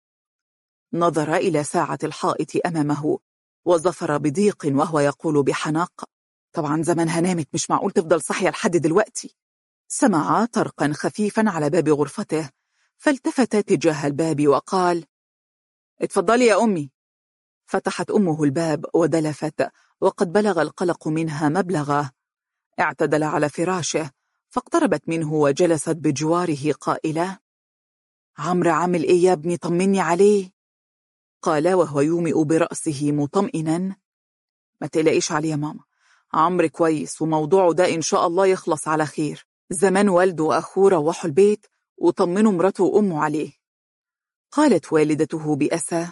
S1: نظر إلى ساعة الحائط أمامه وظفر بضيق وهو يقول بحناق طبعا زمانها نامت مش معقول تفضل صحية لحد دلوقتي سمع طرقا خفيفا على باب غرفته فالتفت تجاه الباب وقال اتفضلي يا أمي فتحت أمه الباب ودلفت وقد بلغ القلق منها مبلغه اعتدل على فراشه فاقتربت منه وجلست بجواره قائلة عمرو عامل ايه يا ابني طمني عليه قال وهو يومئ برأسه مطمئنا ما تقلقيش عليه يا ماما عمرو كويس وموضوعه ده إن شاء الله يخلص على خير زمان والده وأخوه روحوا البيت وطمنوا مراته وأمه عليه قالت والدته بأسى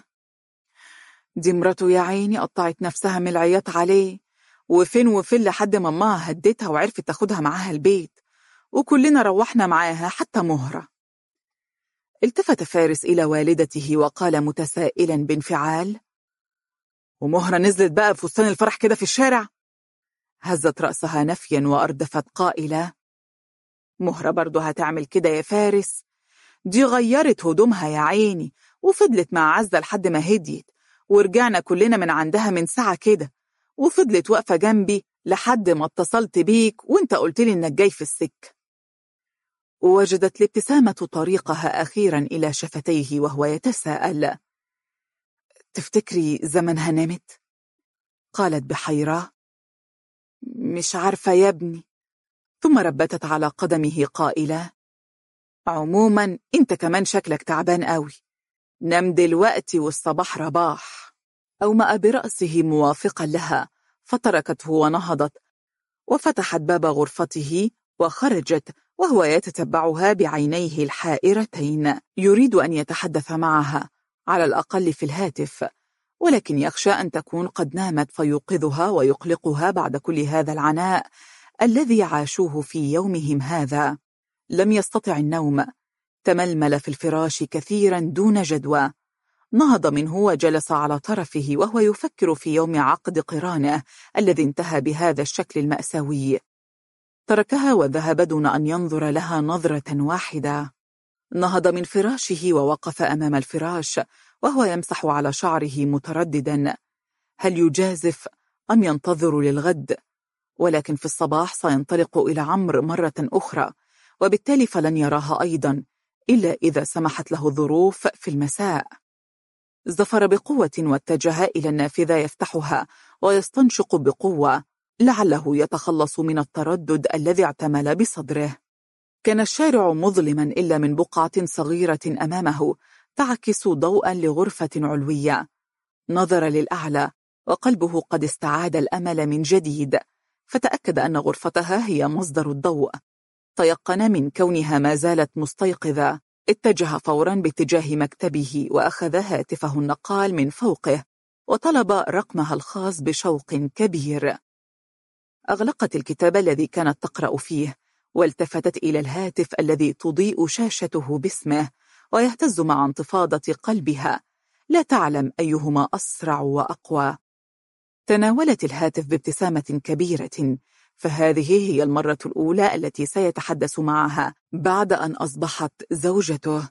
S1: دي مراته يا عيني قطعت نفسها من العياط عليه وفين وفين لحد ما ماما هدتها وعرفت تاخدها معاها البيت وكلنا روحنا معاها حتى مهرة التفت فارس إلى والدته وقال متسائلا بانفعال ومهرة نزلت بقى في فستان الفرح كده في الشارع هزت رأسها نفيا وأردفت قائلة مهرة برضو هتعمل كده يا فارس دي غيرت هدومها يا عيني وفضلت مع عزة لحد ما هديت ورجعنا كلنا من عندها من ساعة كده وفضلت واقفة جنبي لحد ما اتصلت بيك وانت قلت لي انك جاي في السك ووجدت الابتسامة طريقها أخيرا إلى شفتيه وهو يتساءل تفتكري زمنها نامت؟ قالت بحيرة مش عارفة يا ابني ثم ربتت على قدمه قائلة عموما انت كمان شكلك تعبان قوي نام دلوقتي والصباح رباح أومأ برأسه موافقا لها فتركته ونهضت وفتحت باب غرفته وخرجت وهو يتتبعها بعينيه الحائرتين يريد أن يتحدث معها على الأقل في الهاتف ولكن يخشى أن تكون قد نامت فيوقظها ويقلقها بعد كل هذا العناء الذي عاشوه في يومهم هذا لم يستطع النوم تململ في الفراش كثيرا دون جدوى نهض منه وجلس على طرفه وهو يفكر في يوم عقد قرانه الذي انتهى بهذا الشكل المأساوي تركها وذهب دون أن ينظر لها نظرة واحدة نهض من فراشه ووقف أمام الفراش وهو يمسح على شعره مترددا هل يجازف أم ينتظر للغد؟ ولكن في الصباح سينطلق إلى عمر مرة أخرى وبالتالي فلن يراها أيضا إلا إذا سمحت له الظروف في المساء زفر بقوة واتجه إلى النافذة يفتحها ويستنشق بقوة لعله يتخلص من التردد الذي اعتمل بصدره كان الشارع مظلما إلا من بقعة صغيرة أمامه تعكس ضوءا لغرفة علوية نظر للأعلى وقلبه قد استعاد الأمل من جديد فتأكد أن غرفتها هي مصدر الضوء تيقن من كونها ما زالت مستيقظة اتجه فورا باتجاه مكتبه وأخذ هاتفه النقال من فوقه وطلب رقمها الخاص بشوق كبير أغلقت الكتاب الذي كانت تقرأ فيه والتفتت إلى الهاتف الذي تضيء شاشته باسمه ويهتز مع انتفاضة قلبها لا تعلم أيهما أسرع وأقوى تناولت الهاتف بابتسامة كبيرة فهذه هي المرة الأولى التي سيتحدث معها بعد أن أصبحت زوجته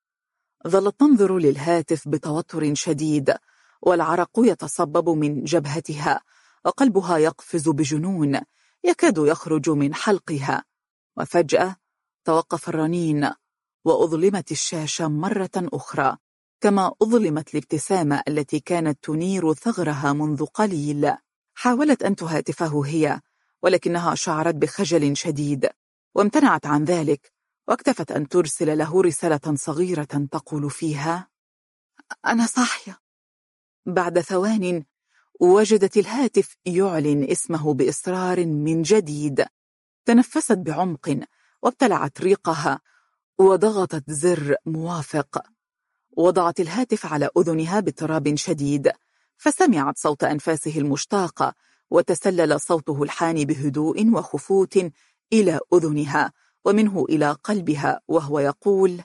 S1: ظلت تنظر للهاتف بتوتر شديد والعرق يتصبب من جبهتها وقلبها يقفز بجنون يكاد يخرج من حلقها وفجأة توقف الرنين وأظلمت الشاشة مرة أخرى كما أظلمت الابتسامة التي كانت تنير ثغرها منذ قليل حاولت أن تهاتفه هي ولكنها شعرت بخجل شديد وامتنعت عن ذلك واكتفت أن ترسل له رسالة صغيرة تقول فيها أنا صاحية بعد ثوان وجدت الهاتف يعلن اسمه بإصرار من جديد تنفست بعمق وابتلعت ريقها وضغطت زر موافق وضعت الهاتف على أذنها باضطراب شديد فسمعت صوت أنفاسه المشتاقة وتسلل صوته الحاني بهدوء وخفوت إلى أذنها ومنه إلى قلبها وهو يقول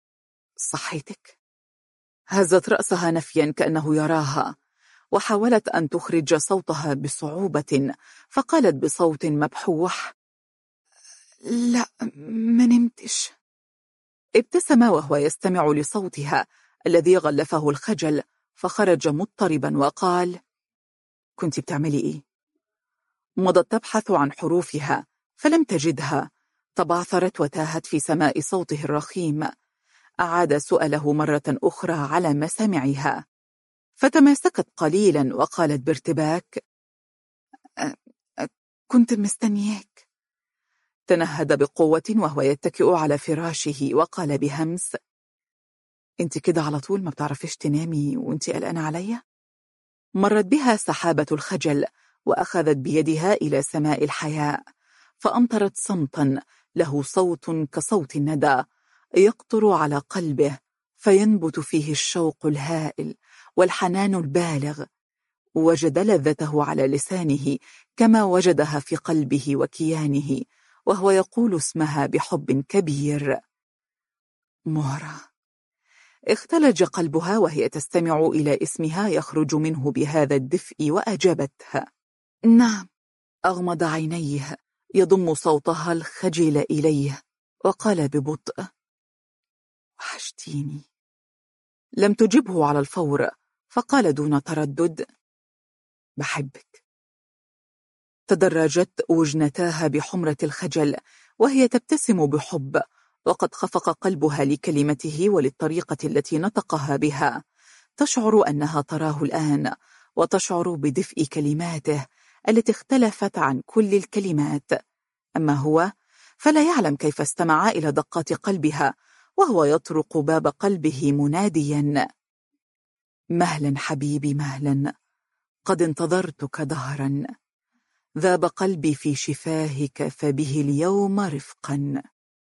S1: صحيتك هزت رأسها نفيا كأنه يراها وحاولت أن تخرج صوتها بصعوبة فقالت بصوت مبحوح لا ما نمتش ابتسم وهو يستمع لصوتها الذي غلفه الخجل فخرج مضطربا وقال كنت بتعملي إيه؟ مضت تبحث عن حروفها فلم تجدها تبعثرت وتاهت في سماء صوته الرخيم أعاد سؤاله مرة أخرى على مسامعها فتماسكت قليلا وقالت بارتباك كنت مستنياك تنهد بقوة وهو يتكئ على فراشه وقال بهمس انت كده على طول ما بتعرفيش تنامي وانت قلقانة عليا؟ مرت بها سحابة الخجل وأخذت بيدها إلى سماء الحياء فأمطرت صمتا له صوت كصوت الندى يقطر على قلبه فينبت فيه الشوق الهائل والحنان البالغ وجد لذته على لسانه كما وجدها في قلبه وكيانه وهو يقول اسمها بحب كبير مهرة اختلج قلبها وهي تستمع إلى اسمها يخرج منه بهذا الدفء وأجابتها نعم أغمض عينيه يضم صوتها الخجل إليه وقال ببطء وحشتيني لم تجبه على الفور فقال دون تردد بحبك تدرجت وجنتاها بحمرة الخجل وهي تبتسم بحب وقد خفق قلبها لكلمته وللطريقة التي نطقها بها تشعر أنها تراه الآن وتشعر بدفء كلماته التي اختلفت عن كل الكلمات أما هو فلا يعلم كيف استمع إلى دقات قلبها وهو يطرق باب قلبه مناديا مهلا حبيبي مهلا قد انتظرتك دهرا ذاب قلبي في شفاهك فبه اليوم رفقا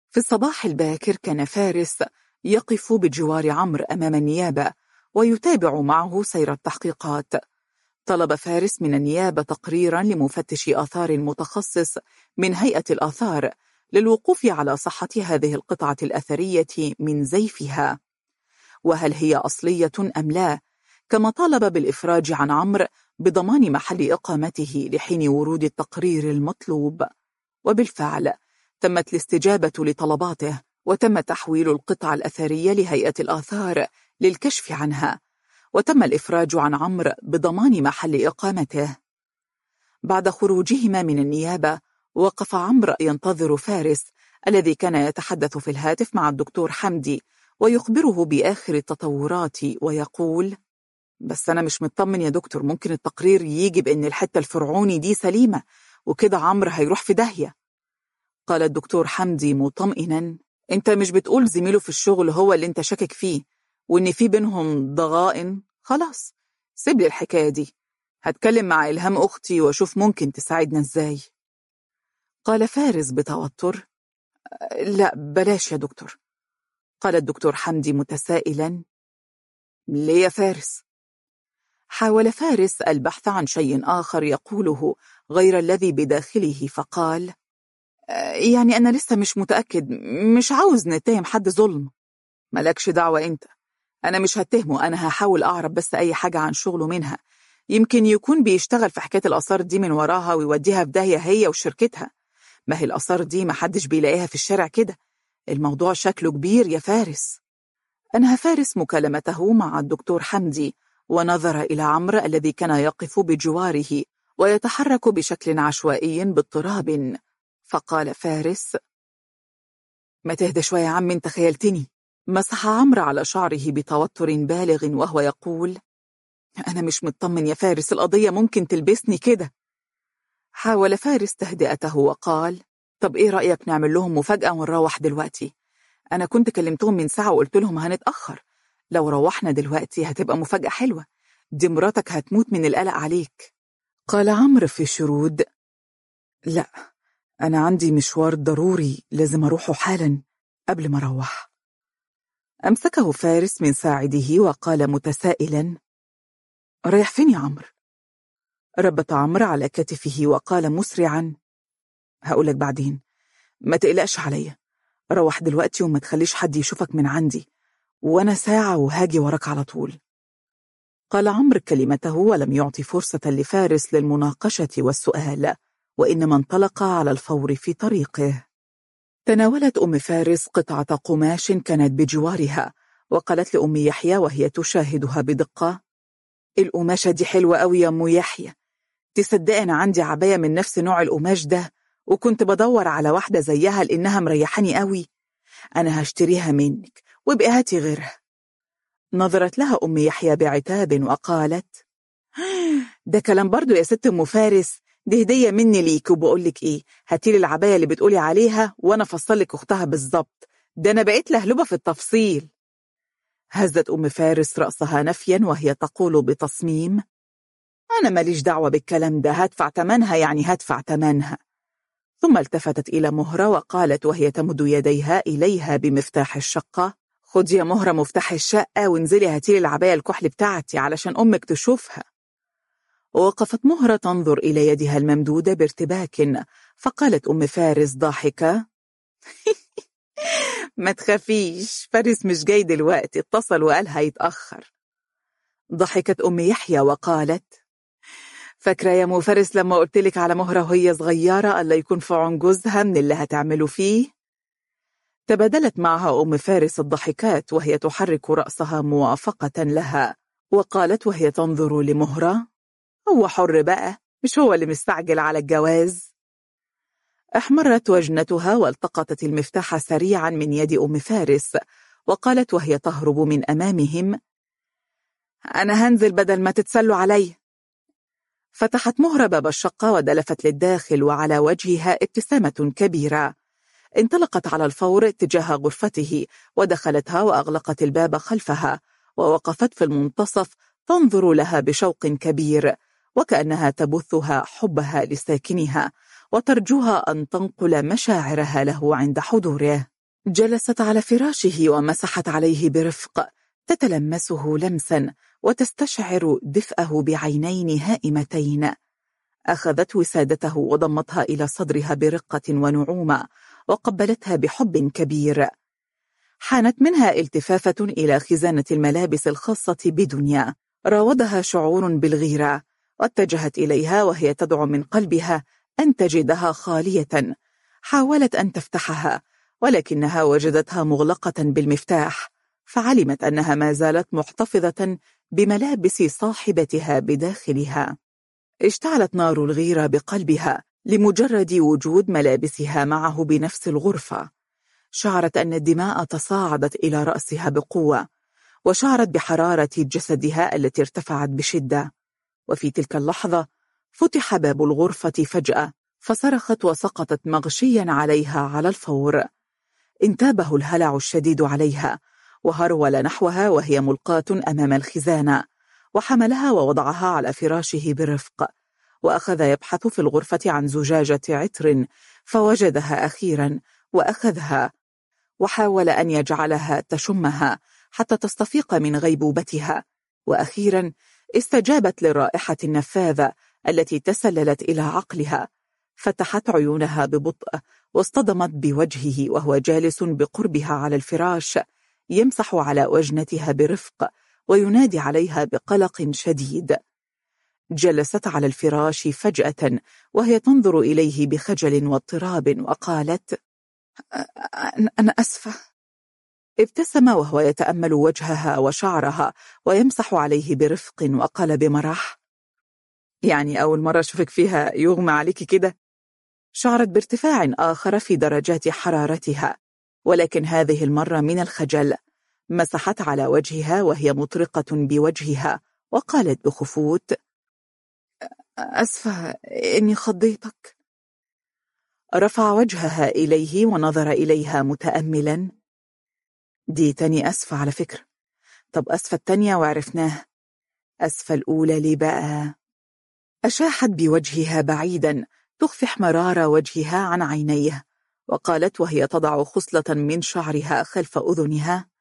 S1: في الصباح الباكر كان فارس يقف بجوار عمرو أمام النيابة ويتابع معه سير التحقيقات طلب فارس من النيابة تقريرا لمفتش آثار متخصص من هيئة الآثار للوقوف على صحة هذه القطعة الأثرية من زيفها وهل هي أصلية أم لا كما طالب بالإفراج عن عمرو بضمان محل إقامته لحين ورود التقرير المطلوب وبالفعل تمت الاستجابة لطلباته وتم تحويل القطع الأثرية لهيئة الآثار للكشف عنها وتم الإفراج عن عمرو بضمان محل إقامته بعد خروجهما من النيابة وقف عمرو ينتظر فارس الذي كان يتحدث في الهاتف مع الدكتور حمدي ويخبره بآخر التطورات ويقول بس أنا مش مطمن يا دكتور ممكن التقرير يجي بأن الحتة الفرعوني دي سليمة وكده عمرو هيروح في داهية قال الدكتور حمدي مطمئنا انت مش بتقول زميله في الشغل هو اللي انت شاكك فيه وان في بينهم ضغائن خلاص سيب لي الحكاية دي هتكلم مع إلهام أختي وأشوف ممكن تساعدنا إزاي قال فارس بتوتر لا بلاش يا دكتور قال الدكتور حمدي متسائلا ليه يا فارس حاول فارس البحث عن شيء آخر يقوله غير الذي بداخله فقال يعني أنا لسه مش متأكد مش عاوز نتهم حد ظلم ملكش دعوة أنت أنا مش هتهمه أنا هحاول أعرف بس أي حاجة عن شغله منها يمكن يكون بيشتغل في حكاية الآثار دي من وراها ويوديها في داهية هي وشركتها ما هي الآثار دي محدش بيلاقيها في الشارع كده الموضوع شكله كبير يا فارس أنهى فارس مكالمته مع الدكتور حمدي ونظر إلى عمرو الذي كان يقف بجواره ويتحرك بشكل عشوائي باضطراب فقال فارس ما تهدى شوية يا عم انت خيلتني مسح عمرو على شعره بتوتر بالغ وهو يقول أنا مش مطمن يا فارس القضية ممكن تلبسني كده حاول فارس تهدئته وقال طب إيه رأيك نعمل لهم مفاجأة ونروح دلوقتي أنا كنت كلمتهم من ساعة وقلت لهم هنتأخر لو روحنا دلوقتي هتبقى مفاجأة حلوة دي مراتك هتموت من القلق عليك قال عمرو في شرود لا أنا عندي مشوار ضروري لازم أروحه حالا قبل ما أروح أمسكه فارس من ساعده وقال متسائلا رايح فين يا عمرو؟ ربط عمرو على كتفه وقال مسرعا هقولك بعدين ما تقلقش عليا روح دلوقتي وما تخليش حد يشوفك من عندي وأنا ساعة وهاجي وراك على طول قال عمرو كلمته ولم يعطي فرصة لفارس للمناقشة والسؤال وإنما انطلق على الفور في طريقه تناولت أم فارس قطعة قماش كانت بجوارها وقالت لأم يحيى وهي تشاهدها بدقة القماشة دي حلوة أوي يا أم يحيى تصدق أنا عندي عباية من نفس نوع القماش ده وكنت بدور على واحدة زيها لأنها مريحاني أوي أنا هشتريها منك وابقي هاتي غيرها نظرت لها أم يحيى بعتاب وقالت ده كلام برضو يا ست أم فارس دي هدية مني ليك وبقولك إيه هاتيلي العباية اللي بتقولي عليها وأنا فصلك أختها بالظبط ده أنا بقيت لهلبة في التفصيل هزت أم فارس رأسها نفيا وهي تقول بتصميم أنا ماليش دعوة بالكلام ده هدفع تمنها يعني هدفع تمنها ثم التفتت إلى مهرة وقالت وهي تمد يديها إليها بمفتاح الشقة خدي يا مهرة مفتاح الشقة وانزلي هاتيلي العباية الكحل بتاعتي علشان أمك تشوفها وقفت مهرة تنظر إلى يدها الممدودة بارتباك فقالت أم فارس ضاحكة ما تخافيش فارس مش جاي دلوقتي اتصل وقال هيتأخر ضحكت أم يحيى وقالت فاكرة يا مو فارس لما قلتلك على مهرة وهي صغيرة ألا يكون في عن جوزها من اللي هتعمله فيه تبادلت معها أم فارس الضحكات وهي تحرك رأسها موافقة لها وقالت وهي تنظر لمهرة هو حر بقى مش هو اللي مستعجل على الجواز احمرت وجنتها والتقطت المفتاح سريعا من يد أم فارس وقالت وهي تهرب من أمامهم أنا هنزل بدل ما تتسلوا علي فتحت مهرة باب الشقة ودلفت للداخل وعلى وجهها ابتسامة كبيرة انطلقت على الفور تجاه غرفته ودخلتها وأغلقت الباب خلفها ووقفت في المنتصف تنظر لها بشوق كبير وكأنها تبثها حبها لساكنها وترجوها أن تنقل مشاعرها له عند حضوره جلست على فراشه ومسحت عليه برفق تتلمسه لمسا وتستشعر دفئه بعينين هائمتين أخذت وسادته وضمتها إلى صدرها برقة ونعومة وقبلتها بحب كبير حانت منها التفافة إلى خزانة الملابس الخاصة بدنيا راودها شعور بالغيرة واتجهت إليها وهي تدعو من قلبها أن تجدها خالية حاولت أن تفتحها ولكنها وجدتها مغلقة بالمفتاح فعلمت أنها ما زالت محتفظة بملابس صاحبتها بداخلها اشتعلت نار الغيرة بقلبها لمجرد وجود ملابسها معه بنفس الغرفة شعرت أن الدماء تصاعدت إلى رأسها بقوة وشعرت بحرارة جسدها التي ارتفعت بشدة وفي تلك اللحظة فتح باب الغرفة فجأة فصرخت وسقطت مغشيا عليها على الفور انتابه الهلع الشديد عليها وهرول نحوها وهي ملقاة أمام الخزانة وحملها ووضعها على فراشه برفق وأخذ يبحث في الغرفة عن زجاجة عطر فوجدها أخيرا وأخذها وحاول أن يجعلها تشمها حتى تستفيق من غيبوبتها وأخيرا استجابت للرائحة النفاذة التي تسللت إلى عقلها فتحت عيونها ببطء واصطدمت بوجهه وهو جالس بقربها على الفراش يمسح على وجنتها برفق وينادي عليها بقلق شديد جلست على الفراش فجأة وهي تنظر إليه بخجل واضطراب وقالت أنا أسفة ابتسم وهو يتأمل وجهها وشعرها ويمسح عليه برفق وقال بمرح يعني أول مرة أشوفك فيها يغمى عليك كده شعرت بارتفاع آخر في درجات حرارتها ولكن هذه المرة من الخجل مسحت على وجهها وهي مطرقة بوجهها وقالت بخفوت أسفة إني خضيتك رفع وجهها إليه ونظر إليها متأملا دي تاني أسفة على فكرة طب أسفة التانية وعرفناه أسفة الأولى لي بقى أشاحت بوجهها بعيدا تخفي احمرار وجهها عن عينيه وقالت وهي تضع خصلة من شعرها خلف أذنها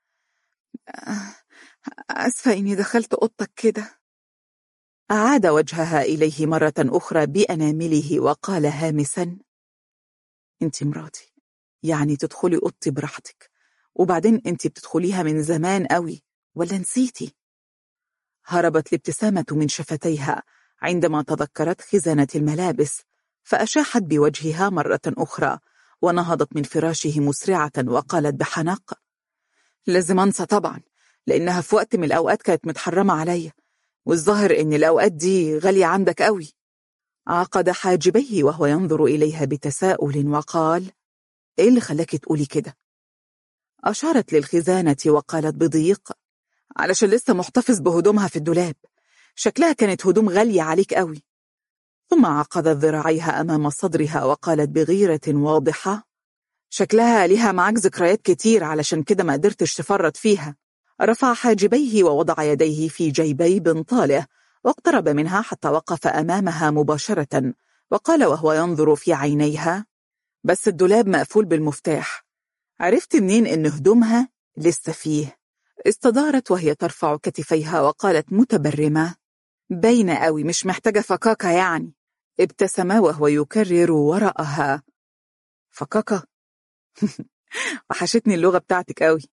S1: أسفة إني دخلت أوضتك كده أعاد وجهها إليه مرة أخرى بأنامله وقال هامسا أنت مراتي يعني تدخلي أوضتي براحتك وبعدين أنت بتدخليها من زمان قوي ولا نسيتي هربت الابتسامة من شفتيها عندما تذكرت خزانة الملابس فأشاحت بوجهها مرة أخرى ونهضت من فراشه مسرعة وقالت بحنق لازم أنسى طبعا لأنها في وقت من الأوقات كانت متحرمة عليا والظاهر إن الأوقات دي غالية عندك قوي عقد حاجبيه وهو ينظر إليها بتساؤل وقال إيه اللي خلاك تقولي كده؟ أشارت للخزانة وقالت بضيق علشان لسه محتفظ بهدومها في الدولاب شكلها كانت هدوم غالية عليك قوي ثم عقدت ذراعيها أمام صدرها وقالت بغيرة واضحة شكلها ليها معاك ذكريات كتير علشان كده ما قدرتش تفرط فيها رفع حاجبيه ووضع يديه في جيبي بنطاله واقترب منها حتى وقف أمامها مباشرة وقال وهو ينظر في عينيها بس الدولاب مقفول بالمفتاح عرفت منين إن هدومها لسه فيه استدارت وهي ترفع كتفيها وقالت متبرمة باينة قوي مش محتاجة فكاكة يعني ابتسم وهو يكرر وراءها فكاكة وحشتني اللغة بتاعتك قوي